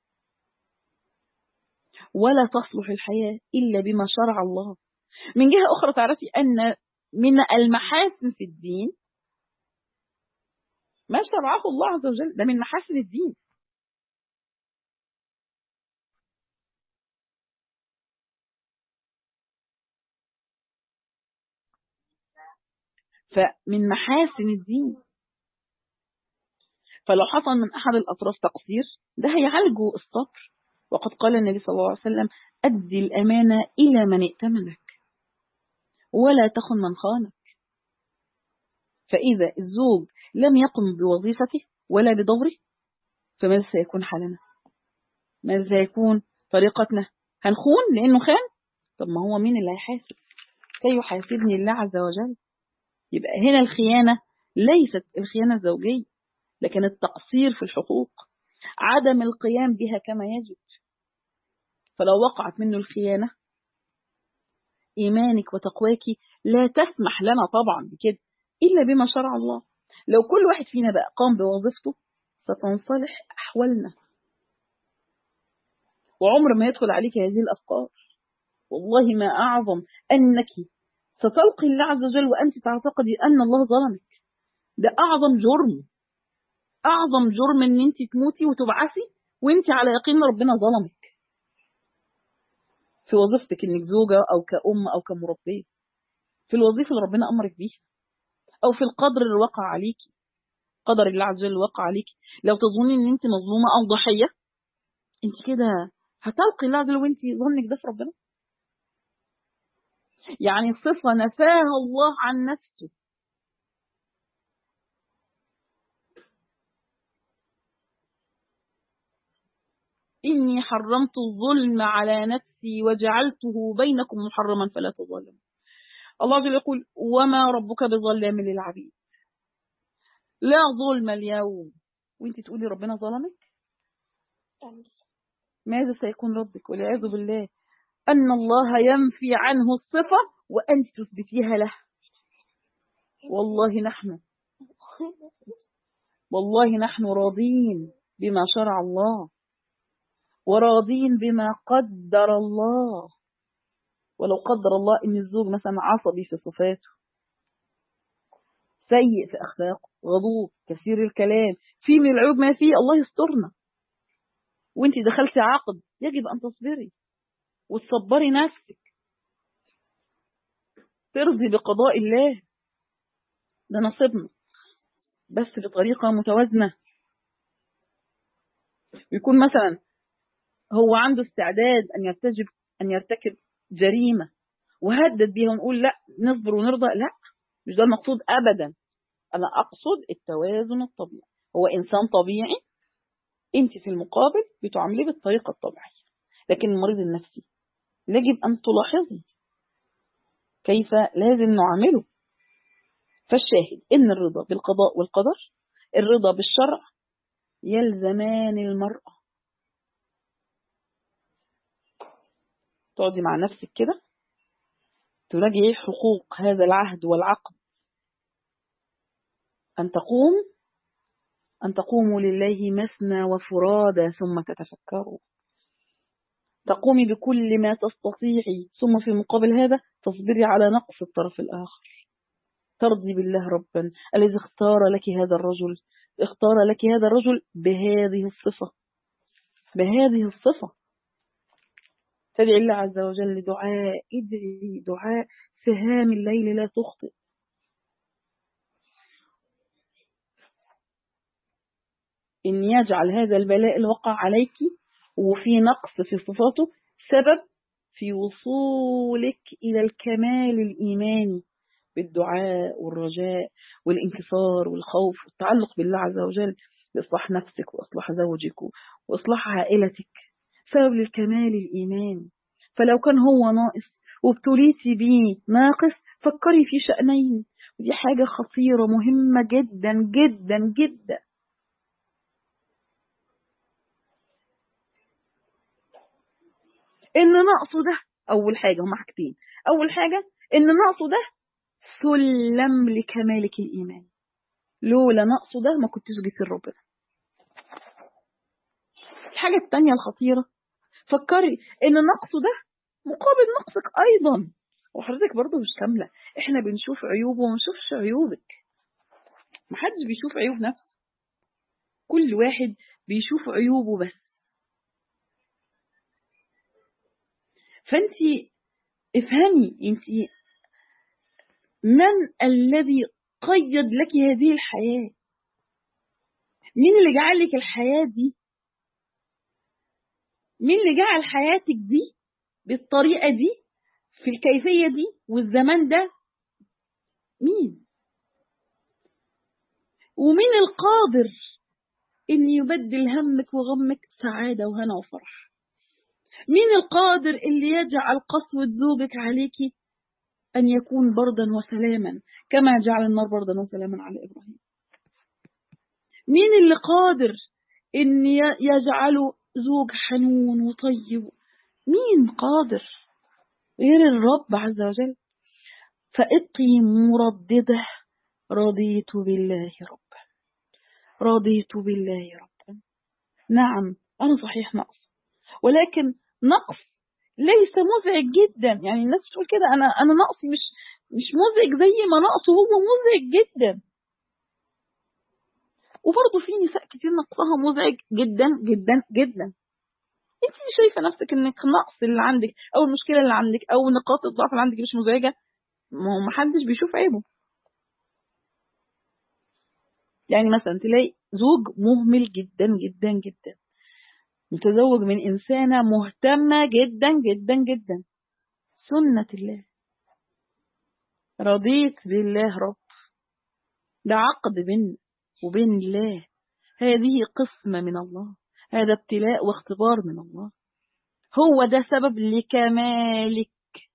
ولا تصلح الحياة إلا بما شرع الله من جهة أخرى تعرفي أن من المحاسن في الدين ما شرعه الله عز وجل ده من محاسن الدين فمن محاسن الدين فلو حصل من أحد الأطراف تقصير ده هيعالجه الصبر وقد قال النبي صلى الله عليه وسلم أدي الأمانة إلى من ائتمنك ولا تخن من خانك فإذا الزوج لم يقم بوظيفته ولا بدوره فماذا سيكون حالنا ماذا سيكون طريقتنا هنخون لأنه خان طب ما هو مين اللي هيحاسب سيحاسبني الله عز وجل يبقى هنا الخيانة ليست الخيانة الزوجية لكن التقصير في الحقوق عدم القيام بها كما يجب فلو وقعت منه الخيانة إيمانك وتقواك لا تسمح لنا طبعا بكده إلا بما شرع الله لو كل واحد فينا بقى قام بوظيفته ستنصلح أحوالنا وعمر ما يدخل عليك هذه الأفكار والله ما أعظم أنك ستلقي الله عز وجل وأنت تعتقدي أن الله ظلمك ده أعظم جرم أعظم جرم أن أنت تموتي وتبعثي وأنت على يقين ربنا ظلمك في وظيفتك انك زوجة او كأم او كمربية في الوظيفة اللي ربنا امرك بيها او في القدر اللي وقع عليكي قدر الله عز وجل وقع عليكي لو تظني ان انت مظلومة او ضحية انت كده هتلقي الله عز وجل وانت ظنك ده في ربنا يعني صفة نفاها الله عن نفسه إني حرمت الظلم على نفسي وجعلته بينكم محرما فلا تظلموا الله عز وجل يقول وما ربك بظلام للعبيد لا ظلم اليوم وانت تقولي ربنا ظلمك ماذا سيكون ردك والعياذ بالله أن الله ينفي عنه الصفة وأنت تثبتيها له والله نحن والله نحن راضين بما شرع الله وراضين بما قدر الله ولو قدر الله ان الزوج مثلا عصبي في صفاته سيء في اخلاقه غضوب كثير الكلام في من العيوب ما فيه الله يسترنا وانت دخلتي عقد يجب ان تصبري وتصبري نفسك ترضي بقضاء الله ده نصيبنا بس بطريقة متوازنة يكون مثلا هو عنده استعداد أن يرتجب أن يرتكب جريمة وهدد بيها ونقول لا نصبر ونرضى لا مش ده المقصود أبدا أنا أقصد التوازن الطبيعي هو إنسان طبيعي أنت في المقابل بتعامليه بالطريقة الطبيعية لكن المريض النفسي يجب أن تلاحظي كيف لازم نعامله فالشاهد إن الرضا بالقضاء والقدر الرضا بالشرع يلزمان المرأة تقعدي مع نفسك كده تراجعي حقوق هذا العهد والعقد أن تقوم أن تقوموا لله مثنى وفرادى ثم تتفكروا تقومي بكل ما تستطيعي ثم في مقابل هذا تصبري على نقص الطرف الآخر ترضي بالله ربا الذي اختار لك هذا الرجل اختار لك هذا الرجل بهذه الصفة بهذه الصفة تدعي الله عز وجل دعاء ادعي دعاء سهام الليل لا تخطئ إن يجعل هذا البلاء الوقع عليك وفي نقص في صفاته سبب في وصولك إلى الكمال الإيماني بالدعاء والرجاء والانكسار والخوف والتعلق بالله عز وجل لإصلاح نفسك وإصلاح زوجك وإصلاح عائلتك سبب للكمال الإيماني فلو كان هو ناقص وابتليتي بيه ناقص فكري في شأنين ودي حاجة خطيرة مهمة جدا جدا جدا إن نقصه ده أول حاجة هما حاجتين أول حاجة إن نقصه ده سلم لكمالك الإيمان لولا نقصه ده ما كنتش جيت ربنا الحاجة التانية الخطيرة فكري إن نقصه ده مقابل نقصك أيضا وحضرتك برضه مش كاملة إحنا بنشوف عيوبه وما نشوفش عيوبك محدش بيشوف عيوب نفسه كل واحد بيشوف عيوبه بس فأنت افهمي أنت من الذي قيد لك هذه الحياة مين اللي جعل لك الحياة دي مين اللي جعل حياتك دي بالطريقة دي في الكيفية دي والزمان ده مين ومين القادر ان يبدل همك وغمك سعادة وهنا وفرح مين القادر اللي يجعل قسوة زوجك عليكي أن يكون بردا وسلاما كما جعل النار بردا وسلاما على إبراهيم مين اللي قادر أن يجعله زوج حنون وطيب مين قادر غير الرب عز وجل فابقي مرددة رضيت بالله ربا رضيت بالله ربا نعم أنا صحيح نقص ولكن نقص ليس مزعج جدا يعني الناس بتقول كده انا انا نقصي مش مش مزعج زي ما نقصه هو مزعج جدا وبرضه في نساء كتير نقصها مزعج جدا جدا جدا انت شايفه نفسك انك نقص اللي عندك او المشكله اللي عندك او نقاط الضعف اللي عندك مش مزعجه ما هو محدش بيشوف عيبه يعني مثلا تلاقي زوج مهمل جدا جدا جدا متزوج من إنسانة مهتمة جدا جدا جدا سنة الله رضيت بالله رب ده عقد بين وبين الله هذه قسمة من الله هذا ابتلاء واختبار من الله هو ده سبب لكمالك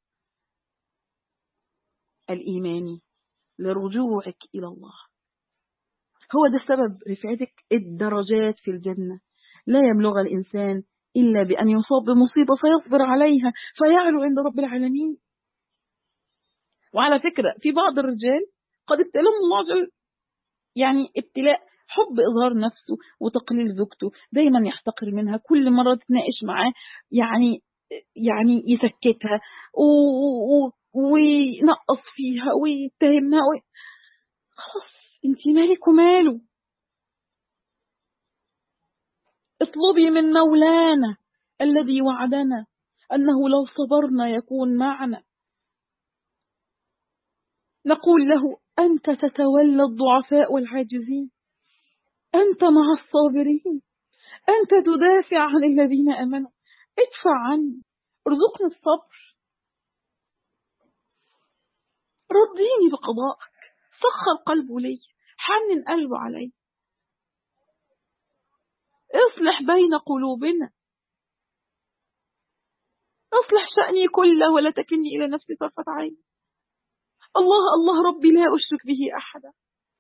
الإيماني لرجوعك إلى الله هو ده سبب رفعتك الدرجات في الجنة لا يبلغ الإنسان إلا بأن يصاب بمصيبة فيصبر عليها فيعلو عند رب العالمين وعلى فكرة في بعض الرجال قد ابتلاهم الله جل يعني ابتلاء حب إظهار نفسه وتقليل زوجته دايما يحتقر منها كل مرة تتناقش معاه يعني يعني يسكتها وينقص فيها ويتهمها و... خلاص انت مالك وماله اطلبي من مولانا الذي وعدنا أنه لو صبرنا يكون معنا نقول له أنت تتولى الضعفاء والعاجزين أنت مع الصابرين أنت تدافع عن الذين أمنوا ادفع عني ارزقني الصبر رضيني بقضائك سخر قلبه لي حنن قلبه علي اصلح بين قلوبنا اصلح شأني كله ولا تكلني إلى نفسي طرفة عين الله الله ربي لا أشرك به أحدا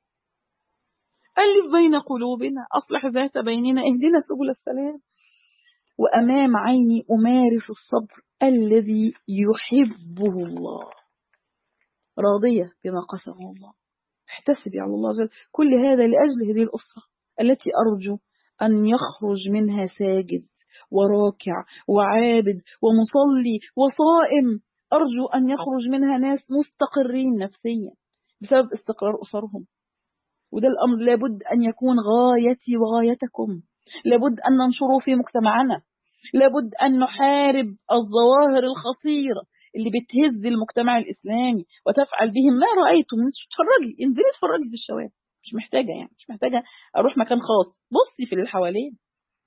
ألف بين قلوبنا أصلح ذات بيننا اهدنا سبل السلام وأمام عيني أمارس الصبر الذي يحبه الله راضية بما قسمه الله احتسبي على الله جل كل هذا لأجل هذه الأسرة التي أرجو أن يخرج منها ساجد وراكع وعابد ومصلي وصائم أرجو أن يخرج منها ناس مستقرين نفسيا بسبب استقرار أسرهم وده الأمر لابد أن يكون غايتي وغايتكم لابد أن ننشره في مجتمعنا لابد أن نحارب الظواهر الخطيرة اللي بتهز المجتمع الإسلامي وتفعل بهم ما رأيتم تتفرجي انزلي اتفرجي في الشوارع مش محتاجة يعني مش محتاجة أروح مكان خاص بصي في اللي حوالين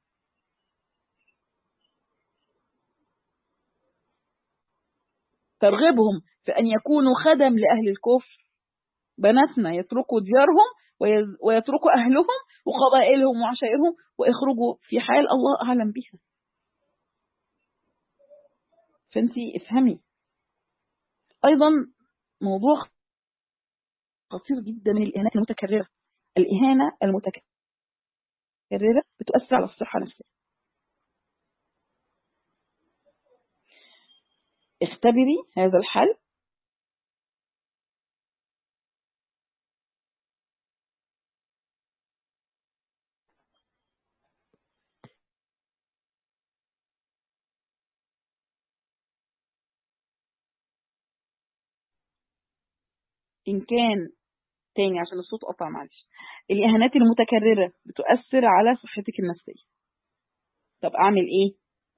ترغبهم في أن يكونوا خدم لأهل الكفر بناتنا يتركوا ديارهم ويتركوا أهلهم وقبائلهم وعشائرهم ويخرجوا في حال الله أعلم بها فأنت افهمي أيضا موضوع خطير جدا من الإهانات المتكررة الإهانة المتكررة بتؤثر على الصحة النفسية اختبري هذا الحل إن كان تاني عشان الصوت قطع معلش الإهانات المتكررة بتؤثر على صحتك النفسية طب أعمل إيه؟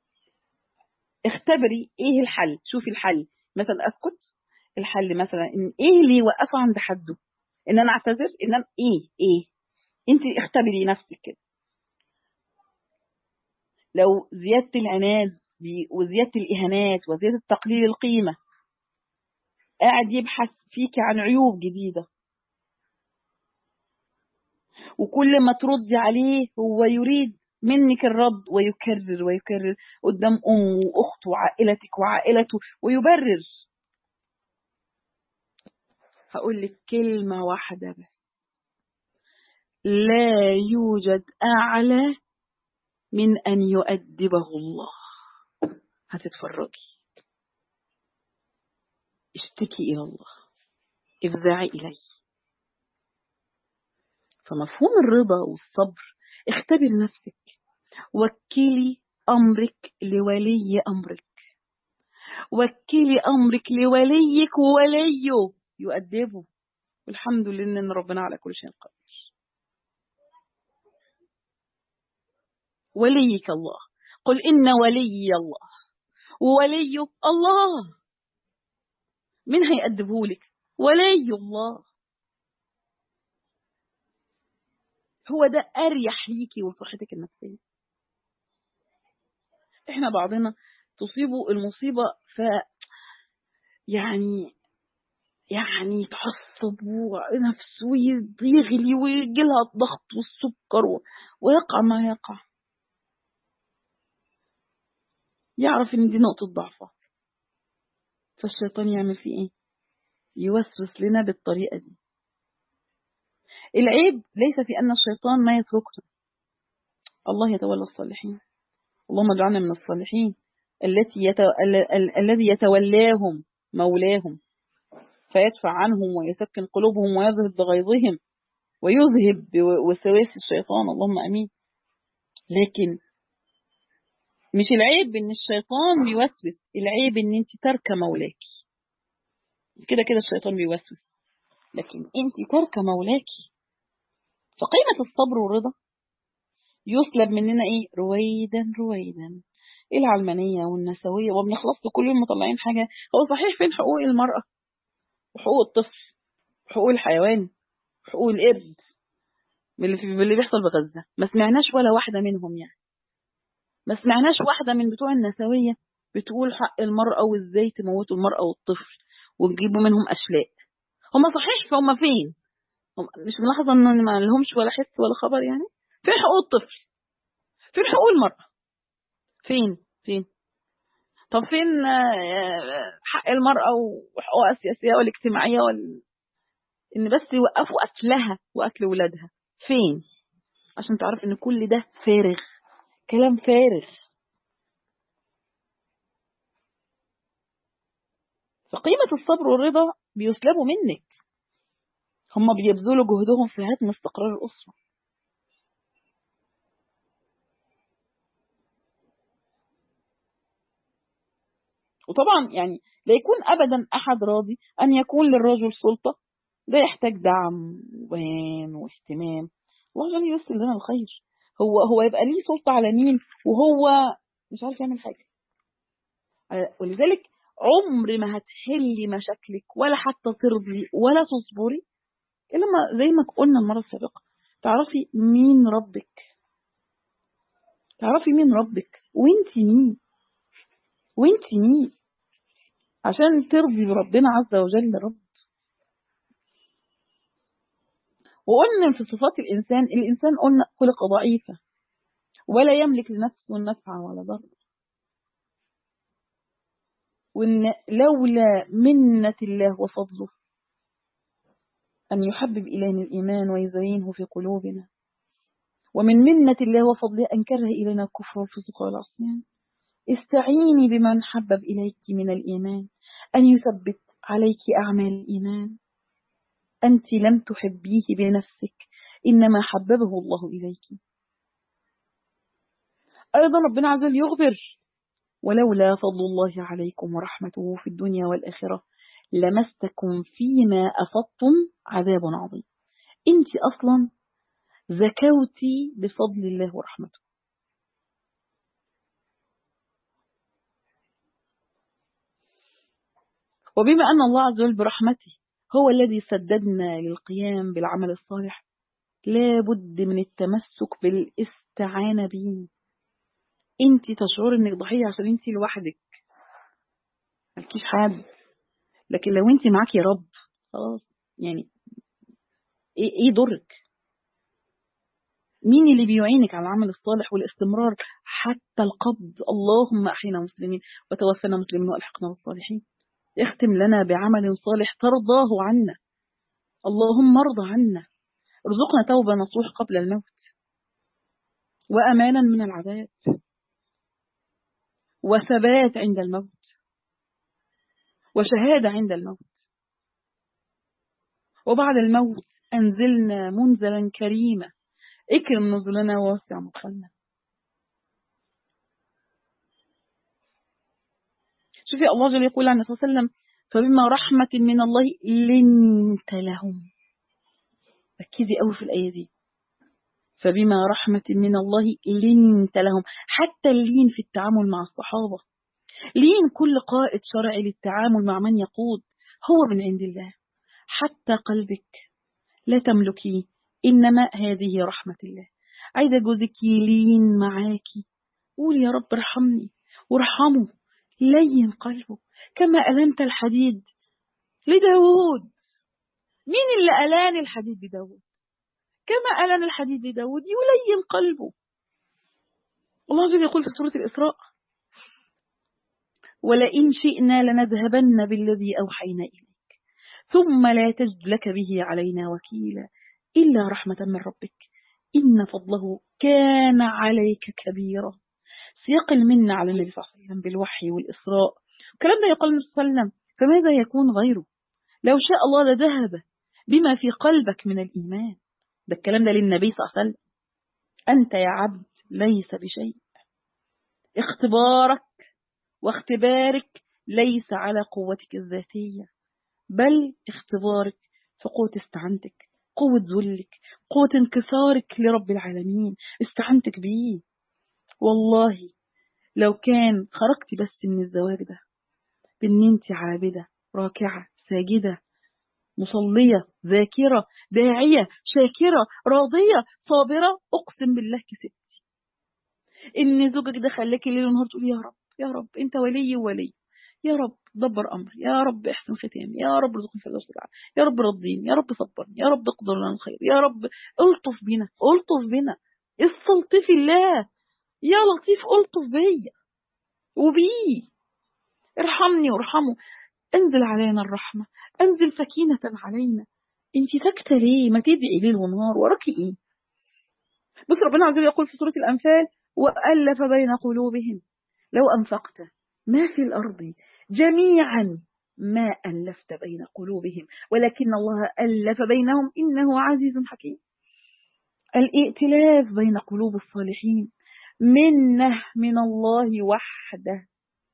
اختبري إيه الحل شوفي الحل مثلا أسكت الحل مثلا إن إيه اللي يوقفه عند حده إن أنا أعتذر إن أنا إيه إيه أنت اختبري نفسك كده لو زيادة العناد وزيادة الإهانات وزيادة تقليل القيمة قاعد يبحث فيك عن عيوب جديدة وكل ما تردي عليه هو يريد منك الرد ويكرر ويكرر قدام أمه وأخته وعائلتك وعائلته ويبرر هقول لك كلمة واحدة بس لا يوجد أعلى من أن يؤدبه الله هتتفرجي اشتكي إلى الله افزعي إليه فمفهوم الرضا والصبر اختبر نفسك وكلي أمرك لولي أمرك وكلي أمرك لوليك ووليه يؤدبه والحمد لله إن ربنا على كل شيء قدير وليك الله قل إن ولي الله وولي الله من هيأدبه لك ولي الله هو ده أريح ليكي وصحتك النفسية احنا بعضنا تصيبه المصيبة ف يعني يعني تعصب ونفسه يغلي ويجيلها الضغط والسكر ويقع ما يقع يعرف ان دي نقطة ضعفه فالشيطان يعمل فيه ايه يوسوس لنا بالطريقة دي العيب ليس في ان الشيطان ما يتركنا الله يتولى الصالحين اللهم اجعلنا من الصالحين التي يتو... ال... ال... الذي يتولاهم مولاهم فيدفع عنهم ويسكن قلوبهم ويذهب بغيظهم ويذهب بوسواس الشيطان اللهم امين لكن مش العيب ان الشيطان بيوسوس العيب ان انت تركه مولاكي كده كده الشيطان بيوسوس لكن انت تركه مولاكي فقيمة الصبر والرضا يسلب مننا ايه رويدا رويدا العلمانية والنسوية وبنخلص كل يوم مطلعين حاجة هو صحيح فين حقوق المرأة وحقوق الطفل وحقوق الحيوان وحقوق القرد من اللي, في اللي بيحصل بغزة ما سمعناش ولا واحدة منهم يعني ما سمعناش واحدة من بتوع النسوية بتقول حق المرأة وازاي تموتوا المرأة والطفل وتجيبوا منهم أشلاء هم صحيح فهم فين هم مش ملاحظة ان ما لهمش ولا حس ولا خبر يعني فين حقوق الطفل فين حقوق المرأة فين فين طب فين حق المرأة وحقوقها السياسية والاجتماعية وال... ان بس يوقفوا قتلها وقتل ولادها فين عشان تعرف ان كل ده فارغ كلام فارغ فقيمة الصبر والرضا بيسلبوا منك هم بيبذلوا جهدهم في هدم استقرار الأسرة وطبعا يعني لا يكون أبدا أحد راضي أن يكون للرجل سلطة ده يحتاج دعم وبيان واهتمام الله جل ييسر لنا الخير هو هو يبقى ليه سلطة على مين وهو مش عارف يعمل حاجة ولذلك عمر ما هتحلي مشاكلك ولا حتى ترضي ولا تصبري إلا ما زي ما قلنا المرة السابقة تعرفي مين ربك تعرفي مين ربك وانت مين وانت مين عشان ترضي بربنا عز وجل رب وقلنا في صفات الإنسان الإنسان قلنا خلق ضعيفة ولا يملك لنفسه نفعا ولا ضرا وإن لولا منة الله وفضله أن يحبب إلينا الإيمان ويزينه في قلوبنا ومن منة الله وفضله أن كره إلينا الكفر والفسوق والعصيان استعيني بمن حبب إليك من الإيمان أن يثبت عليك أعمال الإيمان أنت لم تحبيه بنفسك إنما حببه الله إليك أيضا ربنا عز وجل يخبر ولولا فضل الله عليكم ورحمته في الدنيا والآخرة لمستكم فيما أفضتم عذاب عظيم أنت أصلا زكوتي بفضل الله ورحمته وبما أن الله عز وجل برحمته هو الذي سددنا للقيام بالعمل الصالح لا بد من التمسك بالاستعانة به انت تشعر انك ضحية عشان انت لوحدك مالكيش حد لكن لو انت معاكي رب خلاص يعني ايه ايه ضرك مين اللي بيعينك على العمل الصالح والاستمرار حتى القبض اللهم احينا مسلمين وتوفنا مسلمين والحقنا بالصالحين اختم لنا بعمل صالح ترضاه عنا اللهم ارضى عنا ارزقنا توبة نصوح قبل الموت وأمانا من العذاب وثبات عند الموت وشهادة عند الموت وبعد الموت أنزلنا منزلا كريما اكرم نزلنا ووسع مدخلنا شوفي الله جل يقول عن النبي صلى الله عليه وسلم فبما رحمة من الله لنت لهم ركزي قوي في الآية دي فبما رحمة من الله لنت لهم حتى اللين في التعامل مع الصحابة لين كل قائد شرعي للتعامل مع من يقود هو من عند الله حتى قلبك لا تملكي إنما هذه رحمة الله عايزة جوزك يلين معاكي قول يا رب ارحمني وارحمه لين قلبه كما ألنت الحديد لداود مين اللي ألان الحديد لداود كما ألان الحديد لداود يلين قلبه الله عز وجل يقول في سورة الإسراء ولئن شئنا لنذهبن بالذي أوحينا إليك ثم لا تجد لك به علينا وكيلا إلا رحمة من ربك إن فضله كان عليك كبيرا سياق المنة على النبي صلى الله عليه وسلم بالوحي والإسراء الكلام ده يقول النبي صلى الله عليه وسلم فماذا يكون غيره لو شاء الله لذهب بما في قلبك من الإيمان ده الكلام ده للنبي صلى الله عليه وسلم أنت يا عبد ليس بشيء اختبارك واختبارك ليس على قوتك الذاتية بل اختبارك في قوة استعنتك قوة ذلك قوة انكسارك لرب العالمين استعنتك بيه والله لو كان خرجت بس من الزواج ده بان انت عابدة راكعة ساجدة مصلية ذاكرة داعية شاكرة راضية صابرة أقسم بالله كسبتي إن زوجك ده خلاكي ليل ونهار تقولي يا رب يا رب أنت ولي ولي يا رب دبر أمري يا رب احسن ختامي يا رب ارزقني في الرزق يا رب رضيني يا رب صبرني يا رب اقدر لنا الخير يا رب الطف بنا الطف بنا استلطف الله يا لطيف الطف بيا وبيه ارحمني وارحمه انزل علينا الرحمة انزل سكينة علينا انت ساكتة ليه ما تدعي ليل ونهار وراكي ايه بس ربنا عز وجل يقول في سورة الأنفال وألف بين قلوبهم لو أنفقت ما في الأرض جميعا ما ألفت بين قلوبهم ولكن الله ألف بينهم إنه عزيز حكيم الائتلاف بين قلوب الصالحين منه من الله وحده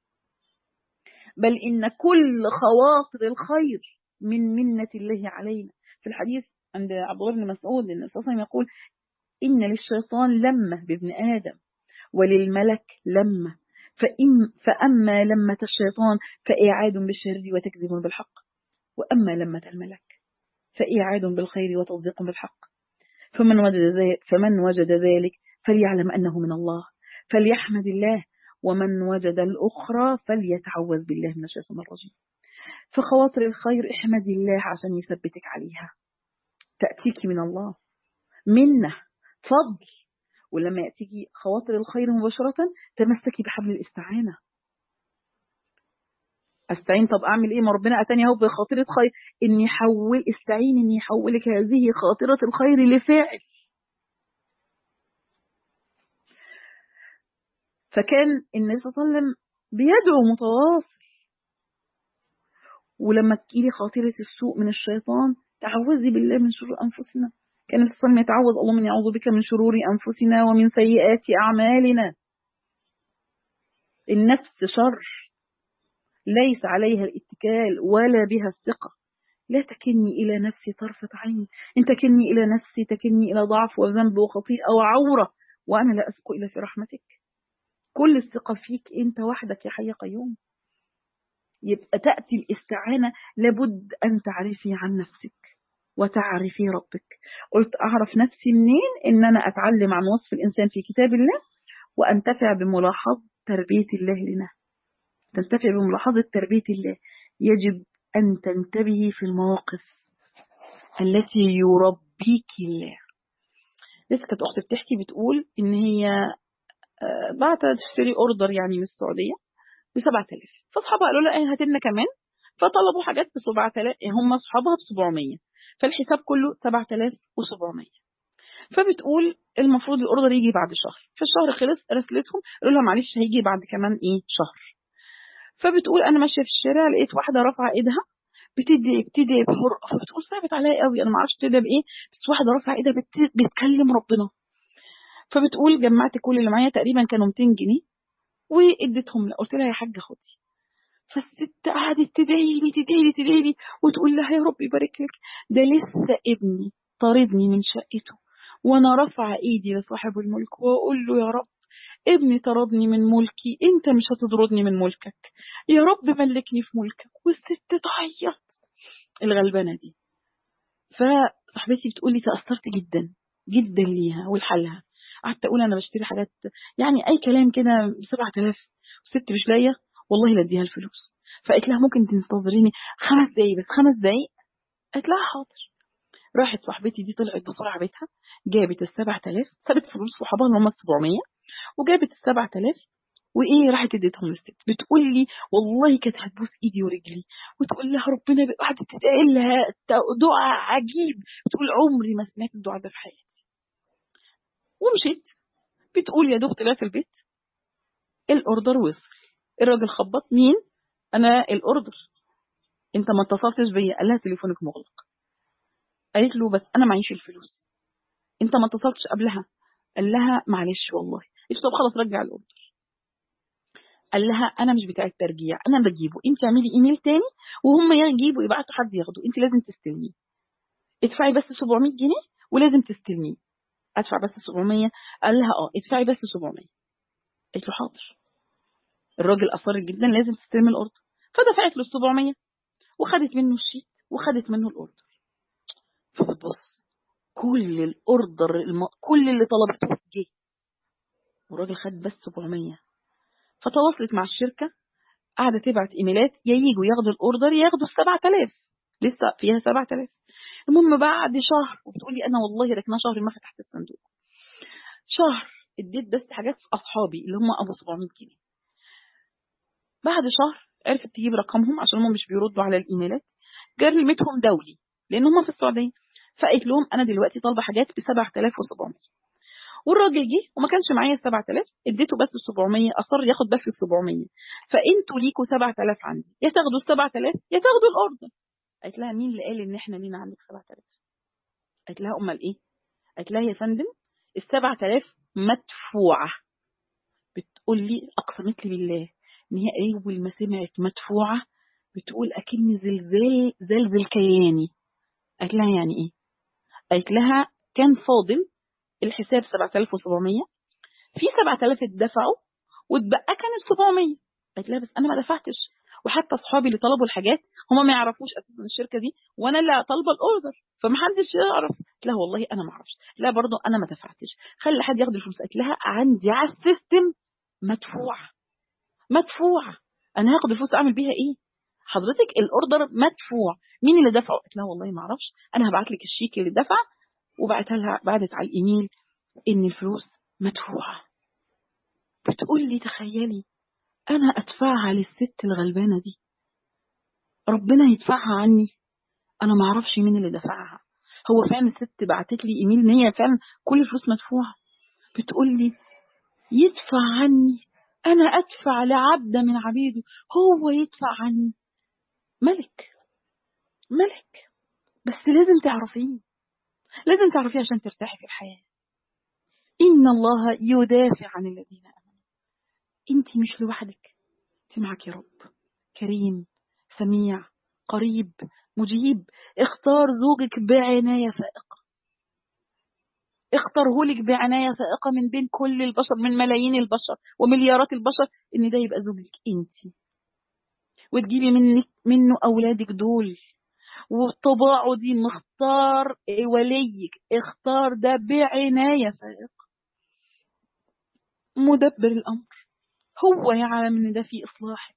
بل إن كل خواطر الخير من منة الله علينا في الحديث عند عبد الله بن مسعود ان الرسول يقول إن للشيطان لمة بابن آدم وللملك لمة فإن فأما لمة الشيطان فإعاد بالشر وتكذيب بالحق وأما لمة الملك فإعاد بالخير وتصديق بالحق فمن وجد ذلك, فمن وجد ذلك فليعلم أنه من الله فليحمد الله ومن وجد الأخرى فليتعوذ بالله من الشيطان الرجيم فخواطر الخير احمدي الله عشان يثبتك عليها تأتيك من الله منه فضل ولما يأتيكي خواطر الخير مباشرة تمسكي بحبل الاستعانة استعين طب اعمل ايه ما ربنا اتاني اهو بخاطره خير اني حول استعين اني احولك هذه خاطره الخير لفعل فكان النبي صلى الله عليه وسلم بيدعو متواصل ولما تجيلي خاطرة السوء من الشيطان تعوذي بالله من شرور أنفسنا كان النبي صلى الله عليه وسلم يتعوذ اللهم إني أعوذ بك من شرور أنفسنا ومن سيئات أعمالنا النفس شر ليس عليها الاتكال ولا بها الثقة لا تكني إلى نفسي طرفة عين إن تكني إلى نفسي تكني إلى ضعف وذنب وخطيئة وعورة وأنا لا أسكو إلا في رحمتك كل الثقة فيك أنت وحدك يا حي قيوم يبقى تأتي الاستعانة لابد أن تعرفي عن نفسك وتعرفي ربك قلت أعرف نفسي منين إن أنا أتعلم عن وصف الإنسان في كتاب الله وأنتفع بملاحظة تربية الله لنا تنتفع بملاحظة تربية الله يجب أن تنتبهي في المواقف التي يربيك الله لسه كانت أختي بتحكي بتقول إن هي بعت تشتري أوردر يعني من السعودية ب 7000 فأصحابها قالوا لها إيه هات لنا كمان فطلبوا حاجات ب 7000 هم أصحابها ب 700 فالحساب كله 7700 فبتقول المفروض الاوردر يجي بعد شهر فالشهر خلص رسلتهم قالوا لها معلش هيجي بعد كمان ايه شهر فبتقول انا ماشيه في الشارع لقيت واحده رافعه ايدها بتدعي بتدعي بحرقه فبتقول صعبت عليا قوي انا ما اعرفش تدعي بايه بس واحده رافعه ايدها بت... بتكلم ربنا فبتقول جمعت كل اللي معايا تقريبا كانوا 200 جنيه واديتهم لها قلت لها يا حاجه خدي فالست قعدت تدعي لي تدعي لي تدعي لي وتقول لها يا رب يبارك لك ده لسه ابني طاردني من شقته وانا رافعه ايدي لصاحب الملك واقول له يا رب ابني طردني من ملكي انت مش هتطردني من ملكك يا رب ملكني في ملكك والست تعيط الغلبانه دي فصاحبتي بتقولي تاثرت جدا جدا ليها ولحالها قعدت اقول انا بشتري حاجات يعني اي كلام كده ب 7000 والست مش لاقيه والله لا اديها الفلوس فقلت لها ممكن تنتظريني خمس دقايق بس خمس دقايق قالت لها حاضر راحت صاحبتي دي طلعت بسرعه بيتها جابت ال 7000 سابت فلوس صحابها اللي هم ال 700 وجابت ال 7000 وايه راحت اديتهم للست بتقول لي والله كانت هتبوس ايدي ورجلي وتقول لها ربنا قعدت تدعي لها دعاء عجيب بتقول عمري ما سمعت الدعاء ده في حياتي ومشيت بتقول يا دوب طلعت البيت الاوردر وصل الراجل خبط مين انا الاوردر انت ما اتصلتش بيا قال لها تليفونك مغلق قالت له بس انا معيش الفلوس انت ما اتصلتش قبلها قال لها معلش والله قلت طب خلاص رجع الاوردر قال لها انا مش بتاع الترجيع انا بجيبه انت اعملي ايميل تاني وهم يجيبوا يبعتوا حد ياخده انت لازم تستلميه ادفعي بس 700 جنيه ولازم تستلميه ادفع بس 700 قال لها اه ادفعي بس 700 قالت له حاضر الراجل اصر جدا لازم تستلم الاوردر فدفعت له 700 وخدت منه الشيت وخدت منه الاوردر فبتبص كل الاوردر الم... كل اللي طلبته جه والراجل خد بس 700 فتواصلت مع الشركه قاعده تبعت ايميلات يا ييجوا ياخدوا الاوردر ياخدوا ال 7000 لسه فيها 7000 المهم بعد شهر وبتقولي انا والله ركناه شهر ما فتحت الصندوق شهر اديت بس حاجات اصحابي اللي هم ابو 700 جنيه بعد شهر عرفت تجيب رقمهم عشان هم مش بيردوا على الايميلات كلمتهم دولي لان هم في السعوديه فقلت لهم انا دلوقتي طالبه حاجات ب 7700 والراجل جه وما كانش معايا 7000 اديته بس ال 700 اصر ياخد بس ال 700 فانتوا ليكوا 7000 عندي يا تاخدوا ال 7000 يا تاخدوا الاوردر قالت لها مين اللي قال ان احنا لينا عندك 7000 قالت لها امال ايه قالت لها يا فندم ال 7000 مدفوعه بتقول لي اقسمت لي بالله ان هي اول ما سمعت مدفوعه بتقول اكن زلزال زلزل كياني قالت لها يعني ايه قالت لها كان فاضل الحساب 7700 في 7000 اتدفعوا واتبقى كان ال 700 قالت لها بس انا ما دفعتش وحتى اصحابي اللي طلبوا الحاجات هم ما يعرفوش اساسا الشركه دي وانا اللي طالبه الاوردر فمحدش يعرف قلت لها والله انا ما اعرفش لا برضه انا ما دفعتش خلي حد ياخد الفلوس قالت لها عندي على السيستم مدفوعه مدفوعه انا هاخد الفلوس اعمل بيها ايه حضرتك الاوردر مدفوع مين اللي دفعه قلت لها والله ما اعرفش انا هبعت لك الشيك اللي دفع وبعتها لها بعدت على الايميل ان الفلوس مدفوعه بتقول لي تخيلي انا ادفعها للست الغلبانه دي ربنا يدفعها عني انا ما اعرفش مين اللي دفعها هو فعلا الست بعتت لي ايميل ان هي فعلا كل الفلوس مدفوعه بتقول لي يدفع عني انا ادفع لعبد من عبيده هو يدفع عني ملك ملك بس لازم تعرفيه لازم تعرفيه عشان ترتاحي في الحياه ان الله يدافع عن الذين امنوا انت مش لوحدك انت معك يا رب كريم سميع قريب مجيب اختار زوجك بعناية فائقة اختاره لك بعناية فائقة من بين كل البشر من ملايين البشر ومليارات البشر ان ده يبقى زوجك انت وتجيبي منك منه اولادك دول وطباعه دي مختار وليك اختار ده بعناية فائقة مدبر الامر هو يعلم ان ده في اصلاحك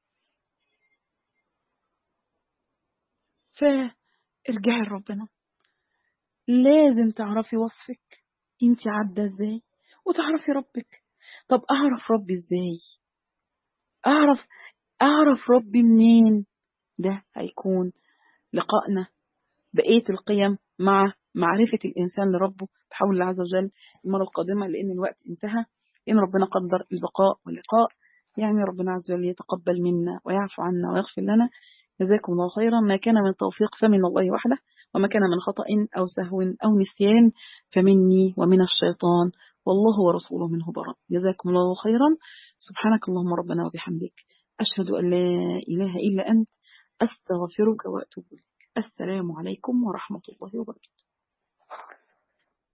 فارجعي لربنا لازم تعرفي وصفك انت عدى ازاي وتعرفي ربك طب اعرف ربي ازاي اعرف اعرف ربي منين ده هيكون لقائنا بقية القيم مع معرفة الإنسان لربه بحول الله عز وجل المرة القادمة لأن الوقت انتهى إن ربنا قدر البقاء واللقاء يعني ربنا عز وجل يتقبل منا ويعفو عنا ويغفر لنا جزاكم الله خيرا ما كان من توفيق فمن الله وحده وما كان من خطأ أو سهو أو نسيان فمني ومن الشيطان والله ورسوله منه براء جزاكم الله خيرا سبحانك اللهم ربنا وبحمدك أشهد أن لا إله إلا أنت أستغفرك وأتوب إليك السلام عليكم ورحمة الله وبركاته